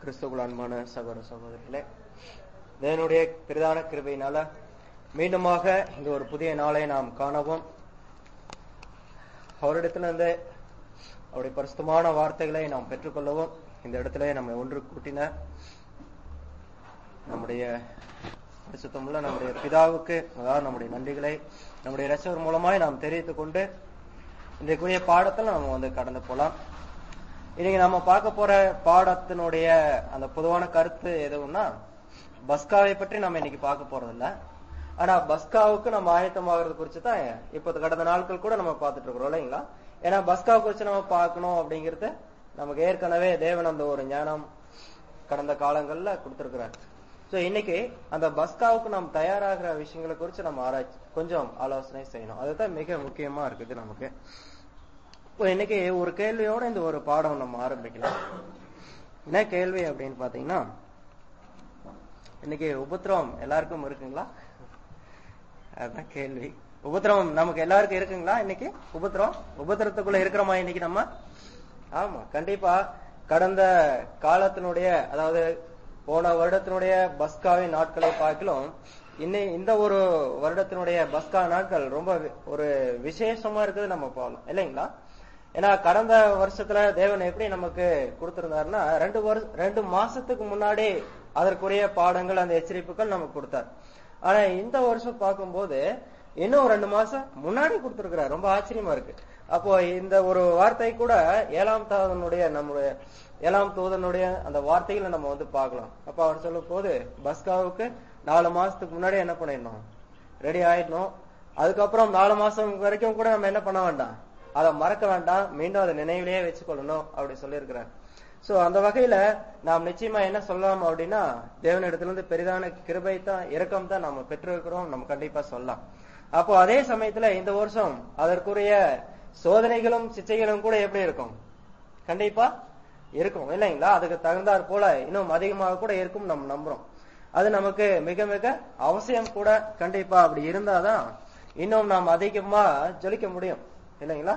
கிறிஸ்துக்குள் அன்பான சகோதர சகோதரிகளே தேவனுடைய பிரதான கிருபையினால மீண்டுமாக இந்த ஒரு புதிய நாளை நாம் காணவும் அவரிடத்திலிருந்து அவருடைய பரிசுத்தமான வார்த்தைகளை நாம் பெற்றுக்கொள்ளவும் இந்த இடத்துல நம்ம ஒன்று கூட்டின நம்முடைய பரிசுத்தமுள்ள நம்முடைய பிதாவுக்கு அதாவது நம்முடைய நன்றிகளை நம்முடைய ரசவர் மூலமாய் நாம் தெரிவித்துக் கொண்டு இன்றைக்குரிய பாடத்தில் நம்ம வந்து கடந்து போலாம் இன்னைக்கு நம்ம பார்க்க போற பாடத்தினுடைய அந்த பொதுவான கருத்து எதுவும்னா பஸ்காவை பற்றி நம்ம இன்னைக்கு பார்க்க போறது இல்ல ஆனா பஸ்காவுக்கு நம்ம ஆயத்தமாகிறது குறித்து தான் இப்போ கடந்த நாட்கள் கூட நம்ம பார்த்துட்டு இருக்கிறோம் இல்லைங்களா ஏன்னா பஸ்காவை குறித்து நம்ம பார்க்கணும் அப்படிங்கிறது நமக்கு ஏற்கனவே தேவன் அந்த ஒரு ஞானம் கடந்த காலங்கள்ல கொடுத்திருக்கிறார் சோ இன்னைக்கு அந்த பஸ்காவுக்கு நாம் தயாராகிற விஷயங்களை குறித்து நம்ம ஆராய்ச்சி கொஞ்சம் ஆலோசனை செய்யணும் அதுதான் மிக முக்கியமா இருக்குது நமக்கு இப்போ இன்னைக்கு ஒரு கேள்வியோட இந்த ஒரு பாடம் நம்ம ஆரம்பிக்கலாம் என்ன கேள்வி அப்படின்னு பாத்தீங்கன்னா இன்னைக்கு உபத்திரவம் எல்லாருக்கும் இருக்குங்களா அதுதான் கேள்வி உபத்திரவம் நமக்கு எல்லாருக்கும் இருக்குங்களா இன்னைக்கு உபத்திரவம் உபத்திரத்துக்குள்ள இருக்கிறோமா இன்னைக்கு நம்ம ஆமா கண்டிப்பா கடந்த காலத்தினுடைய அதாவது போன வருடத்தினுடைய பஸ்காவின் நாட்களை பார்க்கலாம் இன்னை இந்த ஒரு வருடத்தினுடைய பஸ்கா நாட்கள் ரொம்ப ஒரு விசேஷமா இருக்குது நம்ம போகலாம் இல்லைங்களா ஏன்னா கடந்த வருஷத்துல தேவன் எப்படி நமக்கு கொடுத்திருந்தாருன்னா ரெண்டு வருஷம் ரெண்டு மாசத்துக்கு முன்னாடி அதற்குரிய பாடங்கள் அந்த எச்சரிப்புகள் நமக்கு கொடுத்தார் ஆனா இந்த வருஷம் பார்க்கும்போது இன்னும் ரெண்டு மாசம் முன்னாடி கொடுத்திருக்கிறார் ரொம்ப ஆச்சரியமா இருக்கு அப்போ இந்த ஒரு வார்த்தை கூட ஏழாம் தாதனுடைய நம்முடைய ஏழாம் தூதனுடைய அந்த வார்த்தைகளை நம்ம வந்து பார்க்கலாம் அப்ப அவர் சொல்லும் போது பஸ்காவுக்கு நாலு மாசத்துக்கு முன்னாடி என்ன பண்ணிடணும் ரெடி ஆயிடணும் அதுக்கப்புறம் நாலு மாசம் வரைக்கும் கூட நம்ம என்ன பண்ண வேண்டாம் அதை மறக்க வேண்டாம் மீண்டும் அதை நினைவிலேயே வச்சுக்கொள்ளணும் அப்படி சொல்லியிருக்கிறார் சோ அந்த வகையில நாம் நிச்சயமா என்ன சொல்லலாம் அப்படின்னா தேவனிடத்திலிருந்து பெரிதான கிருபை தான் இரக்கம் தான் நம்ம பெற்றிருக்கிறோம் நம்ம கண்டிப்பா சொல்லலாம் அப்போ அதே சமயத்துல இந்த வருஷம் அதற்குரிய சோதனைகளும் சிச்சைகளும் கூட எப்படி இருக்கும் கண்டிப்பா இருக்கும் இல்லைங்களா அதுக்கு தகுந்தாற் போல இன்னும் அதிகமாக கூட இருக்கும் நம்ம நம்புறோம் அது நமக்கு மிக மிக அவசியம் கூட கண்டிப்பா அப்படி இருந்தாதான் இன்னும் நாம் அதிகமா ஜொலிக்க முடியும் இல்லைங்களா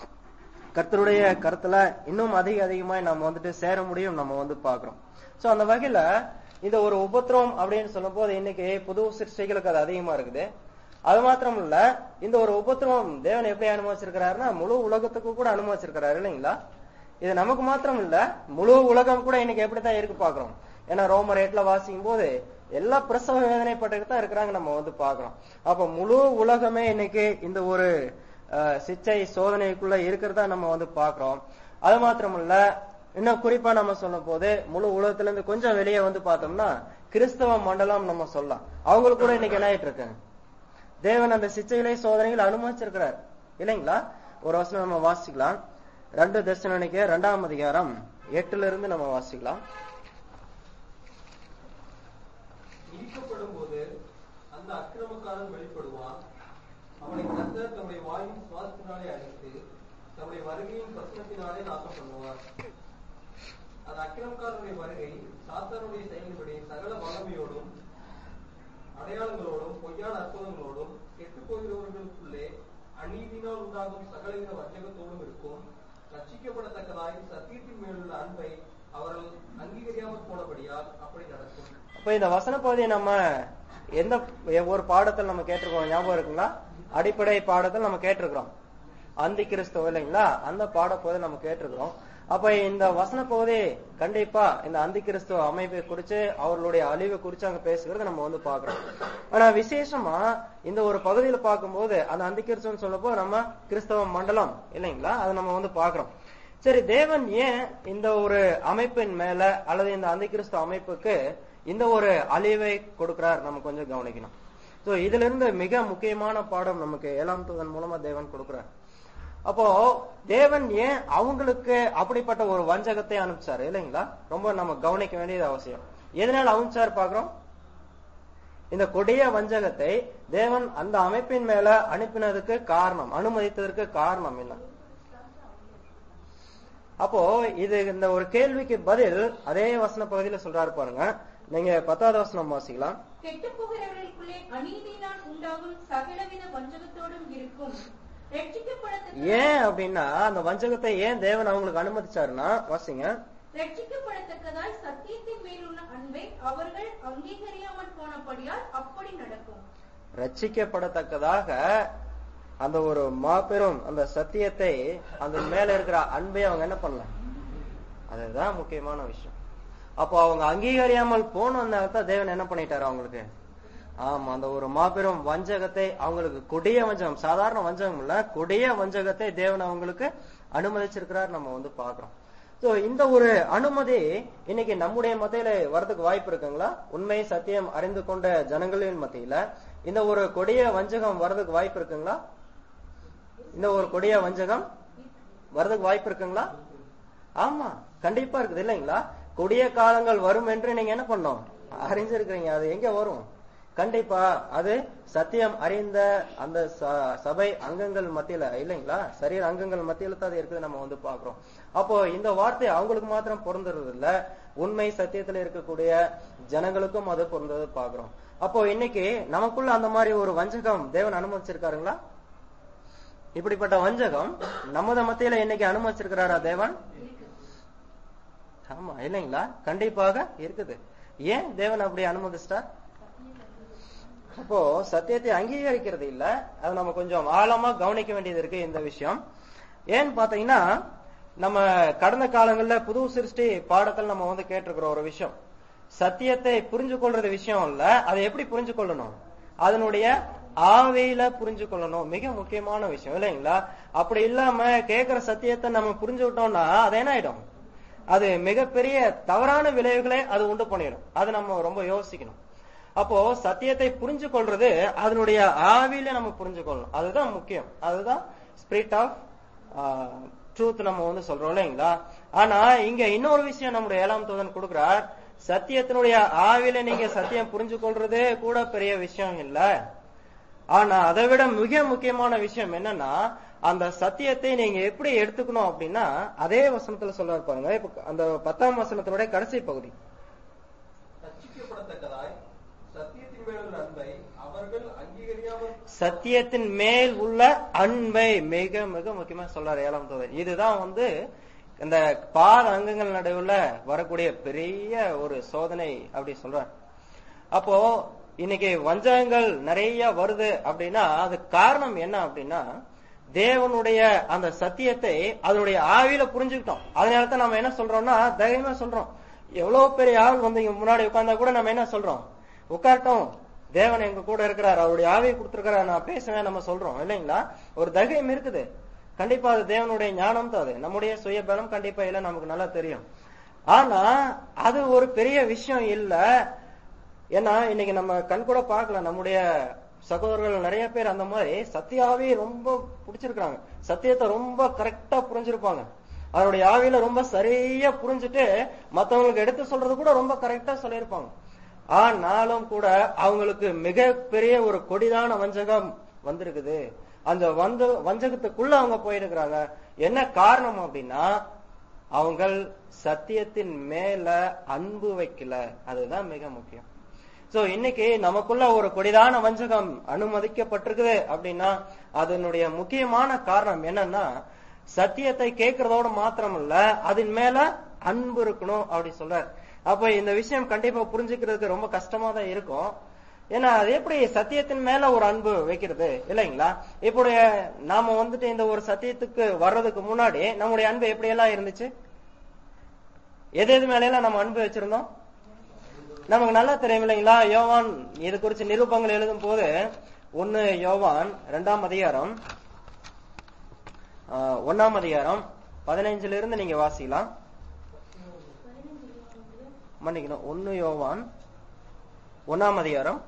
கர்த்தருடைய கருத்துல இன்னும் அதிக அதிகமாய் நம்ம வந்துட்டு சேர முடியும் நம்ம வந்து பாக்குறோம் சோ அந்த வகையில இந்த ஒரு உபத்திரம் அப்படின்னு சொல்லும் போது இன்னைக்கு புது சிருஷ்டிகளுக்கு அது அதிகமா இருக்குது அது மாத்திரம் இல்ல இந்த ஒரு உபத்திரம் தேவன் எப்படி அனுபவிச்சிருக்கிறாருன்னா முழு உலகத்துக்கு கூட அனுபவிச்சிருக்கிறாரு இல்லைங்களா இது நமக்கு மாத்திரம் இல்ல முழு உலகம் கூட இன்னைக்கு எப்படித்தான் இருக்கு பாக்குறோம் ஏன்னா ரோமர் எட்டுல வாசிக்கும் போது எல்லா பிரசவ வேதனைப்பட்டு தான் இருக்கிறாங்க நம்ம வந்து பாக்குறோம் அப்ப முழு உலகமே இன்னைக்கு இந்த ஒரு சிச்சை சோதனைக்குள்ள இருக்கிறதா நம்ம வந்து பாக்குறோம் அது மாத்திரம் இல்ல இன்னும் குறிப்பா நம்ம சொல்லும் போது முழு உலகத்துல இருந்து கொஞ்சம் வெளியே வந்து பார்த்தோம்னா கிறிஸ்தவ மண்டலம் நம்ம சொல்லலாம் அவங்களுக்கு கூட இன்னைக்கு என்ன ஆயிட்டு இருக்கு தேவன் அந்த சிச்சைகளை சோதனைகள் அனுமதிச்சிருக்கிறார் இல்லைங்களா ஒரு வருஷம் நம்ம வாசிக்கலாம் ரெண்டு தர்சனிக்க ரெண்டாம் அதிகாரம் எட்டுல இருந்து நம்ம வாசிக்கலாம் இடிக்கப்படும் போது அந்த அக்கிரமக்காரன் வெளிப்படுவான் அவனை கர்த்தர் தம்முடைய வாயின் சுவாசத்தினாலே அழித்து தம்முடைய வருகையின் பிரச்சனத்தினாலே நாசம் பண்ணுவார் அந்த அக்கிரமக்காரனுடைய வருகை சாத்தானுடைய செயல்படி சகல வல்லமையோடும் அடையாளங்களோடும் பொய்யான அற்புதங்களோடும் கெட்டு போகிறவர்களுக்குள்ளே அநீதினால் உண்டாகும் சகலவித வஞ்சகத்தோடும் இருக்கும் ரட்சிக்கப்படத்தக்கதாய் சத்தியத்தின் மேலுள்ள அன்பை அவர்கள் அங்கீகரியாமல் போனபடியால் அப்படி நடக்கும் அப்ப இந்த வசன பகுதியை நம்ம எந்த ஒரு பாடத்தில் நம்ம கேட்டிருக்கோம் ஞாபகம் இருக்குங்களா அடிப்படை பாடத்தில் நம்ம கேட்டிருக்கிறோம் அந்தி கிறிஸ்தவ இல்லைங்களா அந்த பாட பகுதி நம்ம கேட்டிருக்கிறோம் அப்ப இந்த வசன பகுதி கண்டிப்பா இந்த அந்தி கிறிஸ்துவ அமைப்பை குறிச்சு அவர்களுடைய அழிவை குறிச்சு அங்க பேசுகிறது நம்ம வந்து பாக்குறோம் ஆனா விசேஷமா இந்த ஒரு பகுதியில பார்க்கும்போது அந்த அந்தி கிறிஸ்துவன் சொல்லப்போ நம்ம கிறிஸ்தவ மண்டலம் இல்லைங்களா அதை நம்ம வந்து பாக்குறோம் சரி தேவன் ஏன் இந்த ஒரு அமைப்பின் மேல அல்லது இந்த அந்தி கிறிஸ்துவ அமைப்புக்கு இந்த ஒரு அழிவை கொடுக்கிறார் நம்ம கொஞ்சம் கவனிக்கணும் சோ இதுல இருந்து மிக முக்கியமான பாடம் நமக்கு ஏழாம் தூதன் மூலமா தேவன் கொடுக்கிறார் அப்போ தேவன் ஏன் அவங்களுக்கு அப்படிப்பட்ட ஒரு வஞ்சகத்தை அனுப்பிச்சாரு இல்லைங்களா ரொம்ப நம்ம கவனிக்க வேண்டியது அவசியம் எதனால அனுப்பிச்சார் பாக்குறோம் இந்த கொடிய வஞ்சகத்தை தேவன் அந்த அமைப்பின் மேல அனுப்பினதுக்கு காரணம் அனுமதித்ததற்கு காரணம் என்ன அப்போ இது இந்த ஒரு கேள்விக்கு பதில் அதே வசன பகுதியில சொல்றாரு பாருங்க நீங்க பத்தாவது வசனம் வாசிக்கலாம் கெட்டுப் போகிறவர்களுக்குள்ளே அநீதியினால் உண்டாகும் சகலவித வஞ்சகத்தோடும் இருக்கும் ரட்சிக்கப்படத்தக்க ஏன் அப்படின்னா அந்த வஞ்சகத்தை ஏன் தேவன் அவங்களுக்கு அனுமதிச்சாருன்னா வாசிங்க ரட்சிக்கப்படத்தக்கதாய் சத்தியத்தின் மேலுள்ள அன்பை அவர்கள் அங்கீகரியாமல் போனபடியால் அப்படி நடக்கும் ரட்சிக்கப்படத்தக்கதாக அந்த ஒரு மாபெரும் அந்த சத்தியத்தை அந்த மேல இருக்கிற அன்பை அவங்க என்ன பண்ணல அதுதான் முக்கியமான விஷயம் அப்போ அவங்க அங்கீகரியாமல் போனதுனால தான் தேவன் என்ன பண்ணிட்டாரு அவங்களுக்கு ஆமா அந்த ஒரு மாபெரும் வஞ்சகத்தை அவங்களுக்கு கொடிய வஞ்சகம் சாதாரண வஞ்சகம் இல்ல கொடிய வஞ்சகத்தை தேவன் அவங்களுக்கு அனுமதிச்சிருக்கிறார் நம்ம வந்து பாக்குறோம் சோ இந்த ஒரு அனுமதி இன்னைக்கு நம்முடைய மத்தியில வரதுக்கு வாய்ப்பு இருக்குங்களா உண்மை சத்தியம் அறிந்து கொண்ட ஜனங்களின் மத்தியில இந்த ஒரு கொடிய வஞ்சகம் வரதுக்கு வாய்ப்பு இருக்குங்களா இந்த ஒரு கொடிய வஞ்சகம் வரதுக்கு வாய்ப்பு இருக்குங்களா ஆமா கண்டிப்பா இருக்குது இல்லைங்களா கொடிய காலங்கள் வரும் என்று நீங்க என்ன பண்ணோம் அறிஞ்சிருக்கிறீங்க அது எங்க வரும் கண்டிப்பா அது சத்தியம் அறிந்த அந்த ச- சபை அங்கங்கள் மத்தியில இல்லைங்களா சரீர அங்கங்கள் மத்தியில தான் அது இருக்குது நம்ம வந்து பாக்குறோம் அப்போ இந்த வார்த்தை அவங்களுக்கு மாத்திரம் பொருந்துறது இல்ல உண்மை சத்தியத்துல இருக்கக்கூடிய ஜனங்களுக்கும் அது பொருந்தது பாக்குறோம் அப்போ இன்னைக்கு நமக்குள்ள அந்த மாதிரி ஒரு வஞ்சகம் தேவன் அனுமதிச்சிருக்காருங்களா இப்படிப்பட்ட வஞ்சகம் நமது மத்தியில இன்னைக்கு அனுமதிச்சிருக்கிறாரா தேவன் ஆமா இல்லைங்களா கண்டிப்பாக இருக்குது ஏன் தேவன் அப்படி அனுமதிச்சிட்டார் அப்போ சத்தியத்தை அங்கீகரிக்கிறது இல்ல அது நம்ம கொஞ்சம் ஆழமா கவனிக்க வேண்டியது இருக்கு இந்த விஷயம் ஏன்னு பாத்தீங்கன்னா நம்ம கடந்த காலங்கள்ல புது சிருஷ்டி பாடத்தில் நம்ம வந்து கேட்டிருக்கிறோம் ஒரு விஷயம் சத்தியத்தை புரிஞ்சு கொள்றது விஷயம் இல்ல அதை எப்படி புரிஞ்சு கொள்ளணும் அதனுடைய ஆவையில புரிஞ்சு கொள்ளணும் மிக முக்கியமான விஷயம் இல்லைங்களா அப்படி இல்லாம கேட்கிற சத்தியத்தை நம்ம புரிஞ்சுக்கிட்டோம்னா அது என்ன ஆயிடும் அது மிகப்பெரிய தவறான விளைவுகளை அது உண்டு பண்ணிடும் அது நம்ம ரொம்ப யோசிக்கணும் அப்போ சத்தியத்தை புரிஞ்சு கொள்றது அதனுடைய ஆவியில நம்ம புரிஞ்சு கொள்ளணும் அதுதான் முக்கியம் அதுதான் ஸ்பிரிட் ஆஃப் ட்ரூத் நம்ம வந்து சொல்றோம் இல்லைங்களா ஆனா இங்க இன்னொரு விஷயம் நம்முடைய ஏழாம் தூதன் கொடுக்கிறார் சத்தியத்தினுடைய ஆவியில நீங்க சத்தியம் புரிஞ்சு கொள்றதே கூட பெரிய விஷயம் இல்ல ஆனா அதை விட மிக முக்கியமான விஷயம் என்னன்னா அந்த சத்தியத்தை நீங்க எப்படி எடுத்துக்கணும் அப்படின்னா அதே வசனத்துல சொல்றாரு பாருங்க இப்ப அந்த பத்தாம் வசனத்தினுடைய கடைசி பகுதி ரட்சிக்கப்படத்தக்கதாய் சத்தியத்தின் மேலுள்ள அன்பை அவர்கள் அங்கீகரியாமல் சத்தியத்தின் மேல் உள்ள அன்பை மிக மிக முக்கியமா சொல்றாரு ஏழாம் தூதன் இதுதான் வந்து இந்த பாத அங்கங்கள் நடுவுல வரக்கூடிய பெரிய ஒரு சோதனை அப்படி சொல்றார் அப்போ இன்னைக்கு வஞ்சகங்கள் நிறைய வருது அப்படின்னா அது காரணம் என்ன அப்படின்னா தேவனுடைய அந்த சத்தியத்தை அதனுடைய ஆவியில புரிஞ்சுக்கிட்டோம் அதனால தான் நம்ம என்ன சொல்றோம்னா தைரியமா சொல்றோம் எவ்வளவு பெரிய ஆள் வந்து இங்க முன்னாடி உட்கார்ந்தா கூட நம்ம என்ன சொல்றோம் உட்காரட்டும் தேவன் எங்க கூட இருக்கிறார் அவருடைய ஆவியை கொடுத்திருக்கிறார் நான் பேசுவேன் நம்ம சொல்றோம் இல்லைங்களா ஒரு தைரியம் இருக்குது கண்டிப்பா அது தேவனுடைய ஞானம் தான் அது நம்முடைய சுய பலம் கண்டிப்பா இல்ல நமக்கு நல்லா தெரியும் ஆனா அது ஒரு பெரிய விஷயம் இல்ல ஏன்னா இன்னைக்கு நம்ம கண் கூட பார்க்கல நம்முடைய சகோதரர்கள் நிறைய பேர் அந்த மாதிரி சத்தியாவே ரொம்ப பிடிச்சிருக்காங்க சத்தியத்தை ரொம்ப கரெக்டா புரிஞ்சிருப்பாங்க அவருடைய ஆவியில ரொம்ப சரியா புரிஞ்சுட்டு மத்தவங்களுக்கு எடுத்து சொல்றது கூட ரொம்ப கரெக்டா சொல்லியிருப்பாங்க ஆனாலும் கூட அவங்களுக்கு மிகப்பெரிய ஒரு கொடிதான வஞ்சகம் வந்திருக்குது அந்த வந்த வஞ்சகத்துக்குள்ள அவங்க போயிருக்கிறாங்க என்ன காரணம் அப்படின்னா அவங்கள் சத்தியத்தின் மேல அன்பு வைக்கல அதுதான் மிக முக்கியம் சோ இன்னைக்கு நமக்குள்ள ஒரு கொடிதான வஞ்சகம் அனுமதிக்கப்பட்டிருக்குது அப்படின்னா அதனுடைய முக்கியமான காரணம் என்னன்னா சத்தியத்தை கேட்கறதோட மாத்திரம் இல்ல அதன் மேல அன்பு இருக்கணும் அப்படி சொல்றார் அப்ப இந்த விஷயம் கண்டிப்பா புரிஞ்சுக்கிறதுக்கு ரொம்ப கஷ்டமா தான் இருக்கும் ஏன்னா அது எப்படி சத்தியத்தின் மேல ஒரு அன்பு வைக்கிறது இல்லைங்களா இப்போ நாம வந்துட்டு இந்த ஒரு சத்தியத்துக்கு வர்றதுக்கு முன்னாடி நம்முடைய அன்பு எப்படி எல்லாம் இருந்துச்சு எது எது மேல எல்லாம் நம்ம அன்பு வச்சிருந்தோம் நமக்கு நல்லா தெரியும் இல்லைங்களா யோவான் இது குறிச்சு நிரூபங்கள் எழுதும் போது ஒன்னு யோவான் இரண்டாம் அதிகாரம் ஆஹ், ஒண்ணாம் அதிகாரம் பதினைஞ்சுல இருந்து நீங்க வாசிக்கலாம் மன்னிக்கணும் ஒன்னு யோவான் ஒண்ணாம் அதிகாரம்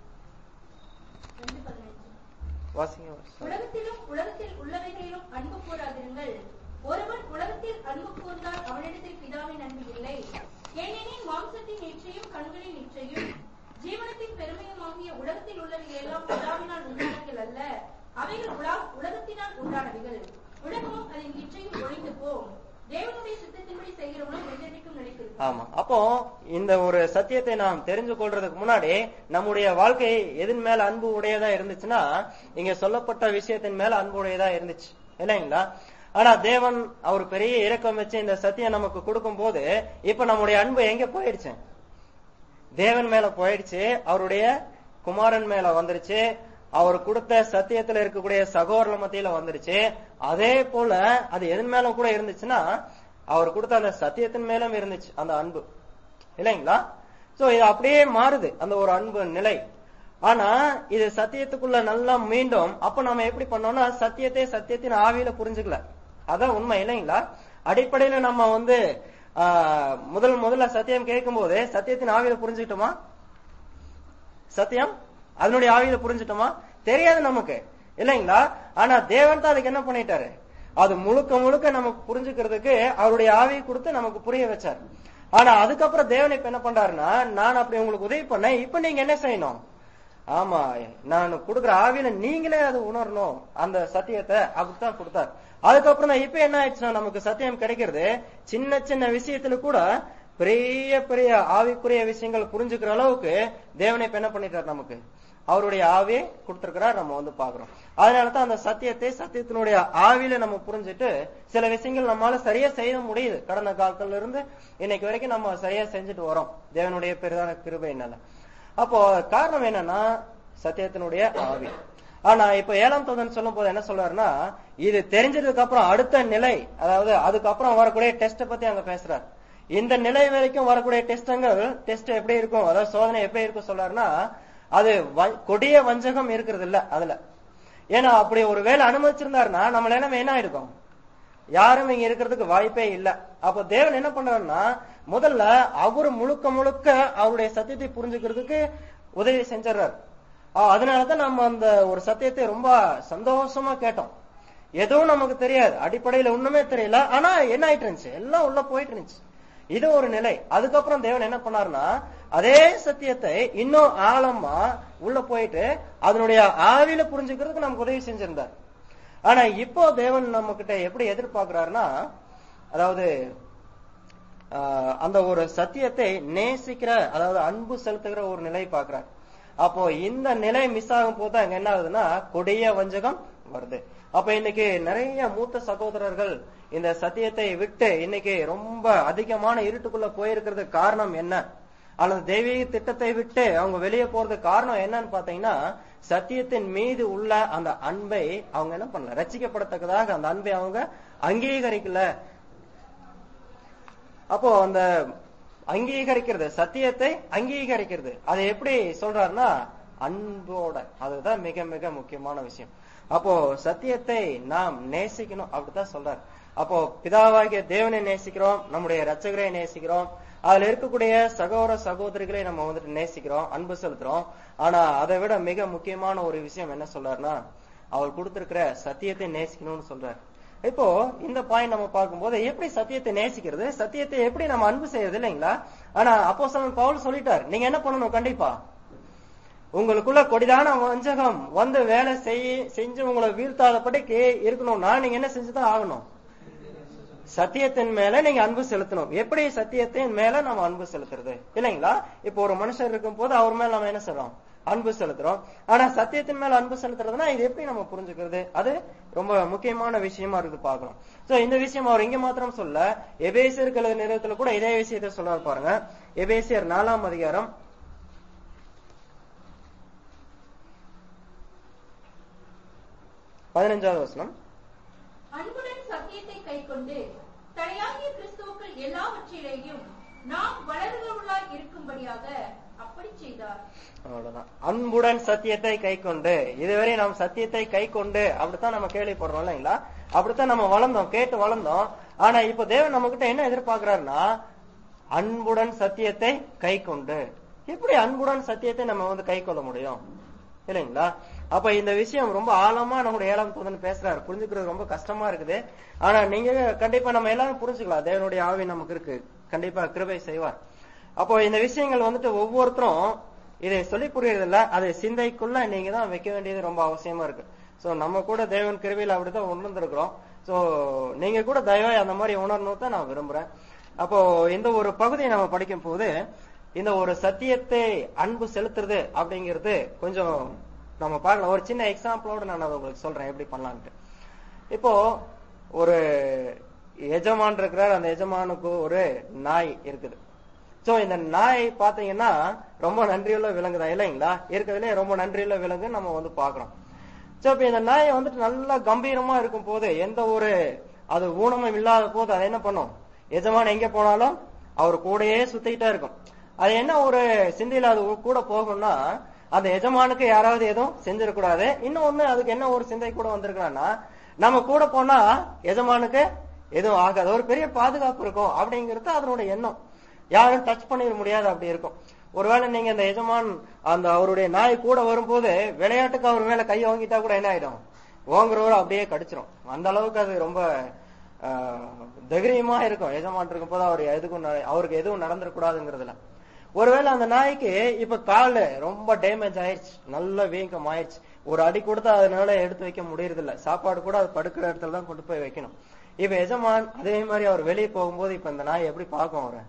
வாசிங்க வாசிங்க. உலகத்திலும் உலகத்தில் உள்ளவைகளிலும் அன்பு கூறாதிருங்கள் ஒருவன் உலகத்தில் அன்பு கூர்ந்தால் அவனிடத்தில் பிதாவின் அன்பு இல்லை ஏனெனில் மாம்சத்தின் இச்சையும் கண்களின் இச்சையும் ஜீவனத்தின் பெருமையுமாகிய உலகத்தில் உள்ளவைகள் எல்லாம் பிதாவினால் உண்டானவைகள் அல்ல அவைகள் உலா- உலகத்தினால் உண்டானவைகள் உலகமும் அதன் இச்சையும் ஒழிந்து போம் தேவனுடைய சித்தத்தின்படி செய்கிறவனும் என்றென்றைக்கும் நிலைத்திருக்கும் ஆமா அப்போ இந்த ஒரு சத்தியத்தை நாம் தெரிஞ்சு கொள்றதுக்கு முன்னாடி நம்முடைய வாழ்க்கை எதன் மேல அன்பு உடையதா இருந்துச்சுன்னா இங்க சொல்லப்பட்ட விஷயத்தின் மேல அன்பு உடையதா இருந்துச்சு இல்லைங்களா ஆனா தேவன் அவர் பெரிய இரக்கம் வச்சு இந்த சத்தியம் நமக்கு கொடுக்கும் போது இப்ப நம்முடைய அன்பு எங்க போயிடுச்சு தேவன் மேல போயிடுச்சு அவருடைய குமாரன் மேல வந்துருச்சு அவர் கொடுத்த சத்தியத்துல இருக்கக்கூடிய சகோதர மத்தியில வந்துருச்சு அதே போல அது எதன் மேல கூட இருந்துச்சுன்னா அவர் கொடுத்த அந்த சத்தியத்தின் மேலும் இருந்துச்சு அந்த அன்பு இல்லைங்களா சோ இது அப்படியே மாறுது அந்த ஒரு அன்பு நிலை ஆனா இது சத்தியத்துக்குள்ள நல்லா மீண்டும் அப்ப நம்ம எப்படி பண்ணோம்னா சத்தியத்தை சத்தியத்தின் ஆவியில புரிஞ்சுக்கல அதான் உண்மை இல்லைங்களா அடிப்படையில நம்ம வந்து ஆஹ், முதல் முதல்ல சத்தியம் கேட்கும் போது சத்தியத்தின் ஆவியில புரிஞ்சுக்கிட்டோமா சத்தியம் அதனுடைய ஆவியில புரிஞ்சுட்டோமா தெரியாது நமக்கு இல்லைங்களா ஆனா தேவன் தான் அதுக்கு என்ன பண்ணிட்டாரு அது முழுக்க முழுக்க நமக்கு புரிஞ்சுக்கிறதுக்கு அவருடைய ஆவியை கொடுத்து நமக்கு புரிய வச்சார் ஆனா அதுக்கப்புறம் தேவன் இப்ப என்ன பண்றாருன்னா நான் அப்படி உங்களுக்கு உதவி பண்ணேன் இப்ப நீங்க என்ன செய்யணும் ஆமா நான் கொடுக்குற ஆவியில நீங்களே அது உணரணும் அந்த சத்தியத்தை அப்படித்தான் கொடுத்தார் அதுக்கப்புறம் தான் இப்ப என்ன ஆயிடுச்சுன்னா நமக்கு சத்தியம் கிடைக்கிறது சின்ன சின்ன விஷயத்துல கூட பெரிய பெரிய ஆவிக்குரிய விஷயங்கள் புரிஞ்சுக்கிற அளவுக்கு தேவனை இப்ப என்ன பண்ணிட்டார் நமக்கு அவருடைய ஆவியை கொடுத்திருக்கிறார் நம்ம வந்து பாக்குறோம் அதனாலதான் அந்த சத்தியத்தை சத்தியத்தினுடைய ஆவியில நம்ம புரிஞ்சுட்டு சில விஷயங்கள் நம்மளால சரியா செய்ய முடியுது கடந்த காலத்துல இருந்து இன்னைக்கு வரைக்கும் நம்ம சரியா செஞ்சுட்டு வரோம் தேவனுடைய பெரிதான கிருபையினால அப்போ காரணம் என்னன்னா சத்தியத்தினுடைய ஆவி ஆனா இப்ப ஏழாம் தோதன் சொல்லும் போது என்ன சொல்றாருன்னா இது தெரிஞ்சதுக்கு அப்புறம் அடுத்த நிலை அதாவது அதுக்கப்புறம் வரக்கூடிய டெஸ்ட பத்தி அங்க பேசுறாரு இந்த நிலை வரைக்கும் வரக்கூடிய டெஸ்டங்கள் டெஸ்ட் எப்படி இருக்கும் அதாவது சோதனை எப்படி இருக்கும் சொல்றாருன்னா அது வ- கொடிய வஞ்சகம் இருக்கிறது இல்ல அதுல ஏன்னா அப்படி ஒரு வேலை அனுமதிச்சிருந்தாருன்னா நம்ம நிலைமை என்ன ஆயிருக்கும் யாரும் இங்க இருக்கிறதுக்கு வாய்ப்பே இல்ல அப்ப தேவன் என்ன பண்றாருன்னா முதல்ல அவரு முழுக்க முழுக்க அவருடைய சத்தியத்தை புரிஞ்சுக்கிறதுக்கு உதவி செஞ்சிடறாரு ஆஹ் அதனாலதான் நம்ம அந்த ஒரு சத்தியத்தை ரொம்ப சந்தோஷமா கேட்டோம் எதுவும் நமக்கு தெரியாது அடிப்படையில ஒண்ணுமே தெரியல ஆனா என்ன ஆயிட்டு இருந்துச்சு எல்லாம் உள்ள போயிட்டு இருந்துச்சு இது ஒரு நிலை அதுக்கப்புறம் தேவன் என்ன பண்ணாருன்னா அதே சத்தியத்தை இன்னும் ஆழமா உள்ள போயிட்டு அதனுடைய ஆவியில புரிஞ்சுக்கிறதுக்கு நமக்கு உதவி செஞ்சிருந்தார் ஆனா இப்போ தேவன் நம்ம கிட்ட எப்படி எதிர்பார்க்கிறாருன்னா அதாவது ஆஹ், அந்த ஒரு சத்தியத்தை நேசிக்கிற அதாவது அன்பு செலுத்துகிற ஒரு நிலை பார்க்கிறார் அப்போ இந்த நிலை மிஸ் ஆகும் போது அங்க என்ன ஆகுதுன்னா கொடிய வஞ்சகம் வருது அப்ப இன்னைக்கு நிறைய மூத்த சகோதரர்கள் இந்த சத்தியத்தை விட்டு இன்னைக்கு ரொம்ப அதிகமான இருட்டுக்குள்ள போயிருக்கிறதுக்கு காரணம் என்ன அல்லது தெய்வீக திட்டத்தை விட்டு அவங்க வெளியே போறதுக்கு காரணம் என்னன்னு பாத்தீங்கன்னா சத்தியத்தின் மீது உள்ள அந்த அன்பை அவங்க என்ன பண்ணல ரசிக்கப்படத்தக்கதாக அந்த அன்பை அவங்க அங்கீகரிக்கல அப்போ அந்த அங்கீகரிக்கிறது சத்தியத்தை அங்கீகரிக்கிறது அதை எப்படி சொல்றாருன்னா அன்போட அதுதான் மிக மிக முக்கியமான விஷயம் அப்போ சத்தியத்தை நாம் நேசிக்கணும் அப்படித்தான் சொல்றாரு அப்போ பிதாவாகிய தேவனை நேசிக்கிறோம் நம்முடைய ரட்சகரை நேசிக்கிறோம் அதுல இருக்கக்கூடிய சகோதர சகோதரிகளை நம்ம வந்துட்டு நேசிக்கிறோம் அன்பு செலுத்துறோம் ஆனா அதை விட மிக முக்கியமான ஒரு விஷயம் என்ன சொல்றாருன்னா அவர் கொடுத்திருக்கிற சத்தியத்தை நேசிக்கணும்னு சொல்றாரு இப்போ இந்த பாயிண்ட் நம்ம பார்க்கும்போது எப்படி சத்தியத்தை நேசிக்கிறது சத்தியத்தை எப்படி நம்ம அன்பு செய்யறது இல்லைங்களா ஆனா அப்போ பவுல் சொல்லிட்டார் நீங்க என்ன பண்ணணும் கண்டிப்பா உங்களுக்குள்ள கொடிதான வஞ்சகம் வந்து வேலை செய் செஞ்சு உங்களை வீழ்த்தாதபடிக்கு இருக்கணும்னா நீங்க என்ன செஞ்சுதான் ஆகணும் சத்தியத்தின் மேல நீங்க அன்பு செலுத்தணும் எப்படி சத்தியத்தின் மேல நம்ம அன்பு செலுத்துறது இல்லைங்களா இப்போ ஒரு மனுஷர் இருக்கும் போது அவர் மேல நம்ம என்ன செய்றோம் அன்பு செலுத்துறோம் ஆனா சத்தியத்தின் மேல அன்பு செலுத்துறதுன்னா இது எப்படி நம்ம புரிஞ்சுக்கிறது அது ரொம்ப முக்கியமான விஷயமா இருக்கு பாக்குறோம் சோ இந்த விஷயம் அவர் இங்க மாத்திரம் சொல்ல எபேசியர் கலை நிறுவனத்துல கூட இதே விஷயத்தை சொல்றாரு பாருங்க எபேசியர் நாலாம் அதிகாரம் பதினஞ்சாவது வசனம் அன்புடன் சத்தியத்தை கைக்கொண்டு தலையாகிய கிறிஸ்துவுக்குள் எல்லாவற்றிலேயும் நாம் வளர்கிறவர்களாய் இருக்கும்படியாக அப்படி செய்தார் அவ்வளவுதான் அன்புடன் சத்தியத்தை கை கொண்டு இதுவரை நாம் சத்தியத்தை கை கொண்டு அப்படித்தான் நம்ம கேள்விப்படுறோம் இல்லைங்களா அப்படித்தான் நம்ம வளர்ந்தோம் கேட்டு வளர்ந்தோம் ஆனா இப்ப தேவன் நம்ம கிட்ட என்ன எதிர்பார்க்கிறாருன்னா அன்புடன் சத்தியத்தை கை கொண்டு எப்படி அன்புடன் சத்தியத்தை நம்ம வந்து கை கொள்ள முடியும் இல்லைங்களா அப்ப இந்த விஷயம் ரொம்ப ஆழமா நம்முடைய ஏழாம் தூதன் பேசுறாரு புரிஞ்சுக்கிறது ரொம்ப கஷ்டமா இருக்குது ஆனா நீங்க கண்டிப்பா நம்ம எல்லாரும் புரிஞ்சுக்கலாம் தேவனுடைய ஆவி நமக்கு இருக்கு கண்டிப்பா கிருபை செய்வார் அப்போ இந்த விஷயங்கள் வந்துட்டு ஒவ்வொருத்தரும் இதை சொல்லி புரியறது இல்ல அதை சிந்தைக்குள்ள நீங்க தான் வைக்க வேண்டியது ரொம்ப அவசியமா இருக்கு சோ நம்ம கூட தேவன் கிருபையில அப்படிதான் உணர்ந்திருக்கிறோம் சோ நீங்க கூட தயவாய் அந்த மாதிரி உணரணும் தான் நான் விரும்புறேன் அப்போ இந்த ஒரு பகுதியை நம்ம படிக்கும் போது இந்த ஒரு சத்தியத்தை அன்பு செலுத்துறது அப்படிங்கிறது கொஞ்சம் நம்ம பார்க்கலாம் ஒரு சின்ன எக்ஸாம்பிளோட நான் அதை உங்களுக்கு சொல்றேன் எப்படி பண்ணலான்ட்டு இப்போ ஒரு எஜமான் இருக்கிறார் அந்த எஜமானுக்கு ஒரு நாய் இருக்குது சோ இந்த நாய் பாத்தீங்கன்னா ரொம்ப நன்றியுள்ள விலங்கு தான் இல்லைங்களா இருக்கிறதுலே ரொம்ப நன்றியுள்ள விலங்கு நம்ம வந்து பாக்குறோம் சோ இப்ப இந்த நாய் வந்துட்டு நல்லா கம்பீரமா இருக்கும் போது எந்த ஒரு அது ஊனமும் இல்லாத போது அது என்ன பண்ணும் எஜமான் எங்க போனாலும் அவர் கூடயே சுத்திக்கிட்டே இருக்கும் அது என்ன ஒரு சிந்தையில அது கூட போகும்னா அந்த எஜமானுக்கு யாராவது எதுவும் செஞ்சிடக்கூடாது இன்னொன்னு அதுக்கு என்ன ஒரு சிந்தை கூட வந்திருக்கான்னா நம்ம கூட போனா எஜமானுக்கு எதுவும் ஆகாது ஒரு பெரிய பாதுகாப்பு இருக்கும் அப்படிங்கிறது அதனுடைய எண்ணம் யாரும் டச் பண்ணிட முடியாது அப்படி இருக்கும் ஒருவேளை நீங்க அந்த எஜமான் அந்த அவருடைய நாய் கூட வரும்போது விளையாட்டுக்கு அவர் மேல கை வாங்கிட்டா கூட என்ன ஆயிடும் ஓங்குறவரை அப்படியே கடிச்சிரும் அந்த அளவுக்கு அது ரொம்ப ஆஹ், தைரியமா இருக்கும் எஜமான் இருக்கும் போது அவர் எதுக்கும் நட- அவருக்கு எதுவும் நடந்துடக்கூடாதுங்கிறதுல ஒருவேளை அந்த நாய்க்கு இப்ப காலு ரொம்ப டேமேஜ் ஆயிடுச்சு நல்ல வீக்கம் ஆயிடுச்சு ஒரு அடி கொடுத்தா அதனால எடுத்து வைக்க முடியறது இல்ல சாப்பாடு கூட அது படுக்கிற இடத்துல தான் கொண்டு போய் வைக்கணும் இப்ப எஜமான் அதே மாதிரி அவர் வெளியே போகும்போது இப்ப இந்த நாய் எப்படி பார்க்கும் அவரை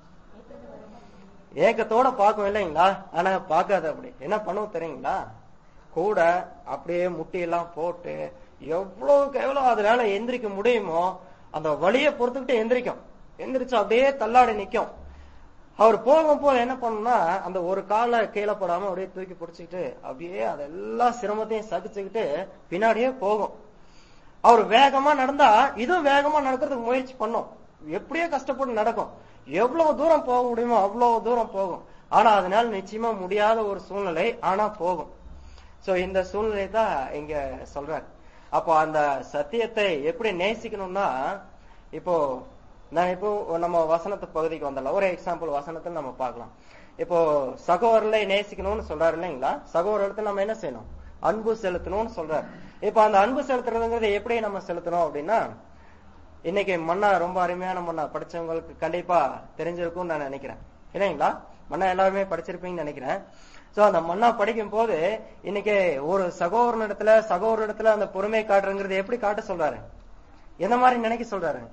ஏக்கத்தோட பார்க்கும் இல்லைங்களா ஆனா பார்க்காது அப்படி என்ன பண்ணுவோம் தெரியுங்களா கூட அப்படியே முட்டியெல்லாம் போட்டு எவ்வளவுக்கு எவ்வளவு அதனால எந்திரிக்க முடியுமோ அந்த வலியை பொறுத்துக்கிட்டு எந்திரிக்கும் எந்திரிச்சு அப்படியே தள்ளாடி நிக்கும் அவர் போகும்போது என்ன பண்ணும்னா அந்த ஒரு காலை கீழே போடாம அப்படியே தூக்கி பிடிச்சிக்கிட்டு அப்படியே அதெல்லாம் சிரமத்தையும் சகிச்சுக்கிட்டு பின்னாடியே போகும் அவர் வேகமா நடந்தா இதுவும் வேகமா நடக்கிறதுக்கு முயற்சி பண்ணும் எப்படியோ கஷ்டப்பட்டு நடக்கும் எவ்வளவு தூரம் போக முடியுமோ அவ்வளவு தூரம் போகும் ஆனா அதனால நிச்சயமா முடியாத ஒரு சூழ்நிலை ஆனா போகும் சோ இந்த சூழ்நிலை தான் இங்க சொல்றார் அப்போ அந்த சத்தியத்தை எப்படி நேசிக்கணும்னா இப்போ நான் இப்போ நம்ம வசனத்து பகுதிக்கு வந்துடலாம் ஒரு எக்ஸாம்பிள் வசனத்தில் நம்ம பார்க்கலாம் இப்போ சகோதரர்களை நேசிக்கணும்னு சொல்றாரு இல்லைங்களா சகோதரத்தை நம்ம என்ன செய்யணும் அன்பு செலுத்தணும்னு சொல்றாரு இப்ப அந்த அன்பு செலுத்துறதுங்கிறது எப்படி நம்ம செலுத்தணும் அப்படின்னா இன்னைக்கு மன்னா ரொம்ப அருமையான மன்னா படிச்சவங்களுக்கு கண்டிப்பா தெரிஞ்சிருக்கும்னு நான் நினைக்கிறேன் இல்லைங்களா மன்னா எல்லாருமே படிச்சிருப்பீங்கன்னு நினைக்கிறேன் சோ அந்த மன்னா படிக்கும் போது இன்னைக்கு ஒரு சகோதரனிடத்துல சகோதரனிடத்துல அந்த பொறுமை காட்டுறங்கிறது எப்படி காட்ட சொல்றாரு எந்த மாதிரி நினைக்க சொல்றாரு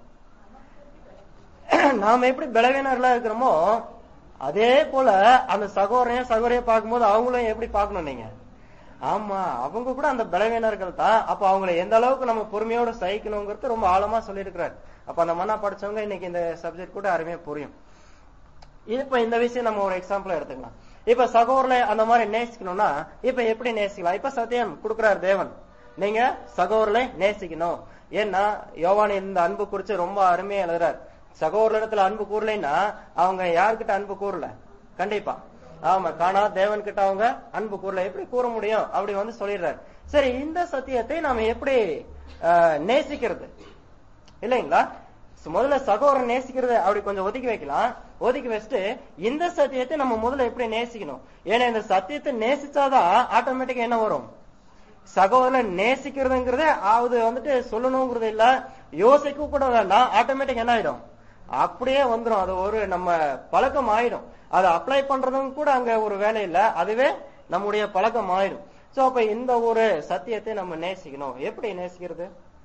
நாம எப்படி பலவீனர்களா இருக்கிறோமோ அதே போல அந்த சகோதரையும் சகோதரையும் பார்க்கும்போது அவங்களும் எப்படி பார்க்கணும் நீங்க ஆமா அவங்க கூட அந்த பலவீனர்கள் தான் அப்ப அவங்கள எந்த அளவுக்கு நம்ம பொறுமையோட சகிக்கணுங்கிறது ரொம்ப ஆழமா சொல்லியிருக்கிறார் அப்ப அந்த மன்னா படிச்சவங்க இன்னைக்கு இந்த சப்ஜெக்ட் கூட அருமையா புரியும் இப்ப இந்த விஷயம் நம்ம ஒரு எக்ஸாம்பிள் எடுத்துக்கலாம் இப்ப சகோதரனை அந்த மாதிரி நேசிக்கணும்னா இப்ப எப்படி நேசிக்கலாம் இப்ப சத்தியம் கொடுக்கிறார் தேவன் நீங்க சகோதரனை நேசிக்கணும் ஏன்னா யோவான் இந்த அன்பு குறிச்சு ரொம்ப அருமையா எழுதுறார் சகோதரத்துல அன்பு கூறலைன்னா அவங்க யார்கிட்ட அன்பு கூறல கண்டிப்பா ஆமா காணா தேவன் கிட்ட அவங்க அன்பு கூறல எப்படி கூற முடியும் அப்படி வந்து சொல்லிடுறாரு சரி இந்த சத்தியத்தை நாம எப்படி ஆஹ், நேசிக்கிறது இல்லைங்களா So, முதல்ல சகோதரன் நேசிக்கிறத அப்படி கொஞ்சம் ஒதுக்கி வைக்கலாம் ஒதுக்கி வச்சுட்டு இந்த சத்தியத்தை நம்ம முதல்ல எப்படி நேசிக்கணும் ஏன்னா இந்த சத்தியத்தை நேசிச்சாதான் ஆட்டோமேட்டிக்கா என்ன வரும் சகோதரன் நேசிக்கிறதுங்கிறதே அது வந்துட்டு சொல்லணுங்கிறது இல்ல யோசிக்க கூட வேண்டாம் ஆட்டோமேட்டிக் என்ன ஆயிடும் அப்படியே வந்துடும் அது ஒரு நம்ம பழக்கம் ஆயிடும் அதை அப்ளை பண்றதும் கூட அங்க ஒரு வேலை இல்ல அதுவே நம்முடைய பழக்கம் ஆயிடும் சோ அப்ப இந்த ஒரு சத்தியத்தை நம்ம நேசிக்கணும் எப்படி நேசிக்கிறது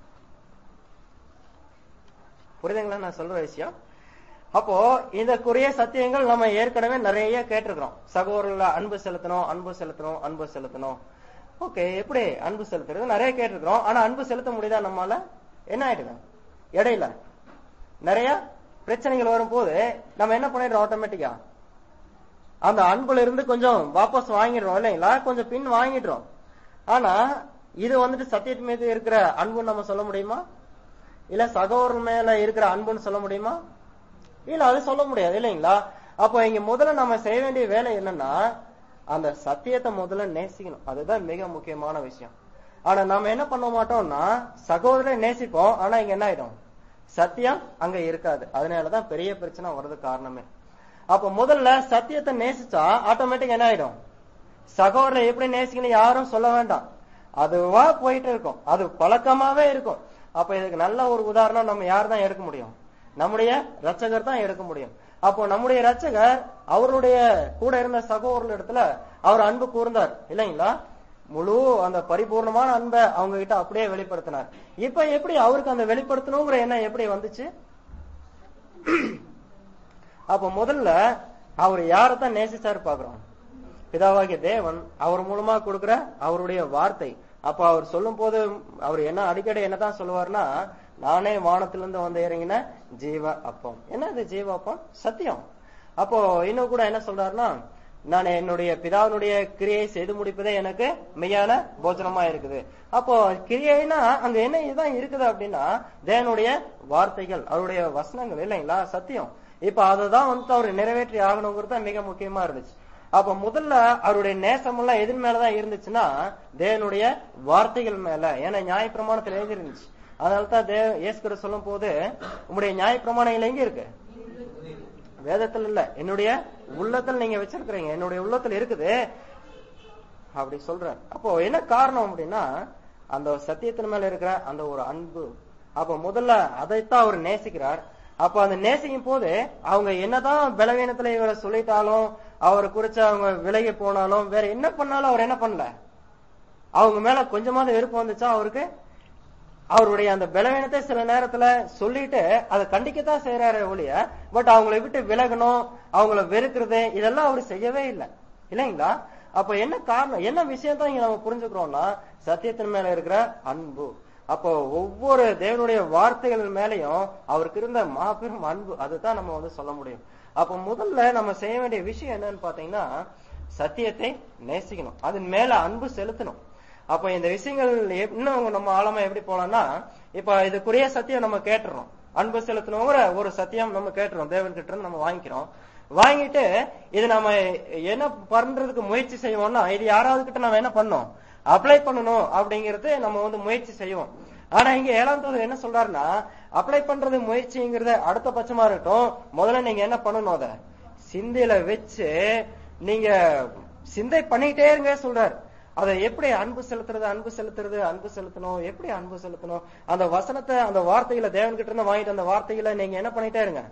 புரியுதுங்களா நான் சொல்ற விஷயம் அப்போ இதற்குரிய சத்தியங்கள் நம்ம ஏற்கனவே நிறைய கேட்டிருக்கிறோம் சகோதரர்ல அன்பு செலுத்தணும் அன்பு செலுத்தணும் அன்பு செலுத்தணும் ஓகே எப்படி அன்பு செலுத்துறது நிறைய கேட்டிருக்கிறோம் ஆனா அன்பு செலுத்த முடியுதா நம்மால என்ன ஆயிடுது இடையில நிறைய பிரச்சனைகள் வரும்போது நம்ம என்ன பண்ணிடுறோம் ஆட்டோமேட்டிக்கா அந்த அன்புல இருந்து கொஞ்சம் வாபஸ் வாங்கிடுறோம் இல்லைங்களா கொஞ்சம் பின் வாங்கிடுறோம் ஆனா இது வந்துட்டு சத்தியத்து மீது இருக்கிற அன்புன்னு நம்ம சொல்ல முடியுமா இல்ல சகோதரன் மேல இருக்கிற அன்புன்னு சொல்ல முடியுமா இல்ல அது சொல்ல முடியாது இல்லைங்களா அப்போ இங்க முதல்ல நம்ம செய்ய வேண்டிய வேலை என்னன்னா அந்த சத்தியத்தை முதல்ல நேசிக்கணும் அதுதான் மிக முக்கியமான விஷயம் ஆனா நாம என்ன பண்ண மாட்டோம்னா சகோதரரை நேசிப்போம் ஆனா இங்க என்ன ஆயிடும் சத்தியம் அங்க இருக்காது அதனாலதான் பெரிய பிரச்சனை வர்றது காரணமே அப்ப முதல்ல சத்தியத்தை நேசிச்சா ஆட்டோமேட்டிக் என்ன ஆயிடும் சகோதரரை எப்படி நேசிக்கணும் யாரும் சொல்ல வேண்டாம் அதுவா போயிட்டு இருக்கும் அது பழக்கமாவே இருக்கும் அப்ப இதுக்கு நல்ல ஒரு உதாரணம் நம்ம யார் தான் எடுக்க முடியும் நம்முடைய ரட்சகர் தான் எடுக்க முடியும் அப்போ நம்முடைய ரட்சகர் அவருடைய கூட இருந்த சகோதரர் இடத்துல அவர் அன்பு கூர்ந்தார் இல்லைங்களா முழு அந்த பரிபூர்ணமான அன்பை அவங்க கிட்ட அப்படியே வெளிப்படுத்தினார் இப்ப எப்படி அவருக்கு அந்த வெளிப்படுத்தணுங்கிற எண்ணம் எப்படி வந்துச்சு அப்ப முதல்ல அவர் யாரைத்தான் நேசிச்சாரு பாக்குறோம் பிதாவாகிய தேவன் அவர் மூலமா கொடுக்கிற அவருடைய வார்த்தை அப்ப அவர் சொல்லும் போது அவர் என்ன அடிக்கடி என்னதான் சொல்லுவார்னா நானே வானத்திலிருந்து வந்து இறங்கின ஜீவ அப்பம் என்ன இது ஜீவ அப்பம் சத்தியம் அப்போ இன்னும் கூட என்ன சொல்றாருன்னா நான் என்னுடைய பிதாவினுடைய கிரியை செய்து முடிப்பதே எனக்கு மெய்யான போஜனமா இருக்குது அப்போ கிரியைனா அங்க என்ன இதுதான் இருக்குது அப்படின்னா தேவனுடைய வார்த்தைகள் அவருடைய வசனங்கள் இல்லைங்களா சத்தியம் இப்ப அததான் வந்து அவர் நிறைவேற்றி ஆகணுங்கிறது தான் மிக முக்கியமா இருந்துச்சு அப்ப முதல்ல அவருடைய நேசம் எல்லாம் எதன் மேலதான் இருந்துச்சுன்னா தேவனுடைய வார்த்தைகள் மேல ஏன்னா நியாயப்பிரமாணத்துல எழுதி இருந்துச்சு அதனால தான் தேவ இயேசுகிற சொல்லும் போது உங்களுடைய நியாயப்பிரமாணங்கள் எங்க இருக்கு வேதத்துல இல்ல என்னுடைய உள்ளத்துல நீங்க வச்சிருக்கிறீங்க என்னுடைய உள்ளத்துல இருக்குது அப்படி சொல்றார் அப்போ என்ன காரணம் அப்படின்னா அந்த சத்தியத்தின் மேல இருக்கிற அந்த ஒரு அன்பு அப்ப முதல்ல அதைத்தான் அவர் நேசிக்கிறார் அப்ப அந்த நேசிக்கும் போது அவங்க என்னதான் பலவீனத்துல இவரை சொல்லிட்டாலும் அவரை குறிச்சு அவங்க விலகி போனாலும் வேற என்ன பண்ணாலும் அவர் என்ன பண்ணல அவங்க மேல கொஞ்சமாவது வெறுப்பு வந்துச்சா அவருக்கு அவருடைய அந்த பலவீனத்தை சில நேரத்துல சொல்லிட்டு அதை கண்டிக்கத்தான் செய்யறாரு ஒழிய பட் அவங்களை விட்டு விலகணும் அவங்கள வெறுக்கிறது இதெல்லாம் அவர் செய்யவே இல்லை இல்லைங்களா அப்ப என்ன காரணம் என்ன விஷயம் தான் இங்க நம்ம புரிஞ்சுக்கிறோம்னா சத்தியத்தின் மேல இருக்கிற அன்பு அப்போ ஒவ்வொரு தேவனுடைய வார்த்தைகள் மேலயும் அவருக்கு இருந்த மாபெரும் அன்பு அதுதான் நம்ம வந்து சொல்ல முடியும் அப்ப முதல்ல நம்ம செய்ய வேண்டிய விஷயம் என்னன்னு பாத்தீங்கன்னா சத்தியத்தை நேசிக்கணும் அதன் மேல அன்பு செலுத்தணும் அப்ப இந்த விஷயங்கள் எப்- இன்னும் நம்ம ஆழமா எப்படி போலாம்னா இப்ப இதுக்குரிய சத்தியம் நம்ம கேட்டுறோம் அன்பு செலுத்தணுங்கிற ஒரு சத்தியம் நம்ம கேட்டுறோம் தேவன் கிட்ட இருந்து நம்ம வாங்கிக்கிறோம் வாங்கிட்டு இது நம்ம என்ன பண்றதுக்கு முயற்சி செய்வோம்னா இது யாராவது கிட்ட நம்ம என்ன பண்ணோம் அப்ளை பண்ணணும் அப்படிங்கறது நம்ம வந்து முயற்சி செய்வோம் ஆனா இங்க ஏழாம் தூதர் என்ன சொல்றாருன்னா அப்ளை பண்றது முயற்சிங்கிறத அடுத்த பட்சமா இருக்கட்டும் முதல்ல நீங்க என்ன பண்ணணும் அத சிந்தையில வச்சு நீங்க சிந்தை பண்ணிட்டே இருங்க சொல்றாரு அதை எப்படி அன்பு செலுத்துறது அன்பு செலுத்துறது அன்பு செலுத்தணும் எப்படி அன்பு செலுத்தணும் அந்த வசனத்தை அந்த வார்த்தைகளை தேவன் கிட்ட இருந்து வாங்கிட்டு அந்த வார்த்தைகளை நீங்க என்ன பண்ணிட்டே இருங்க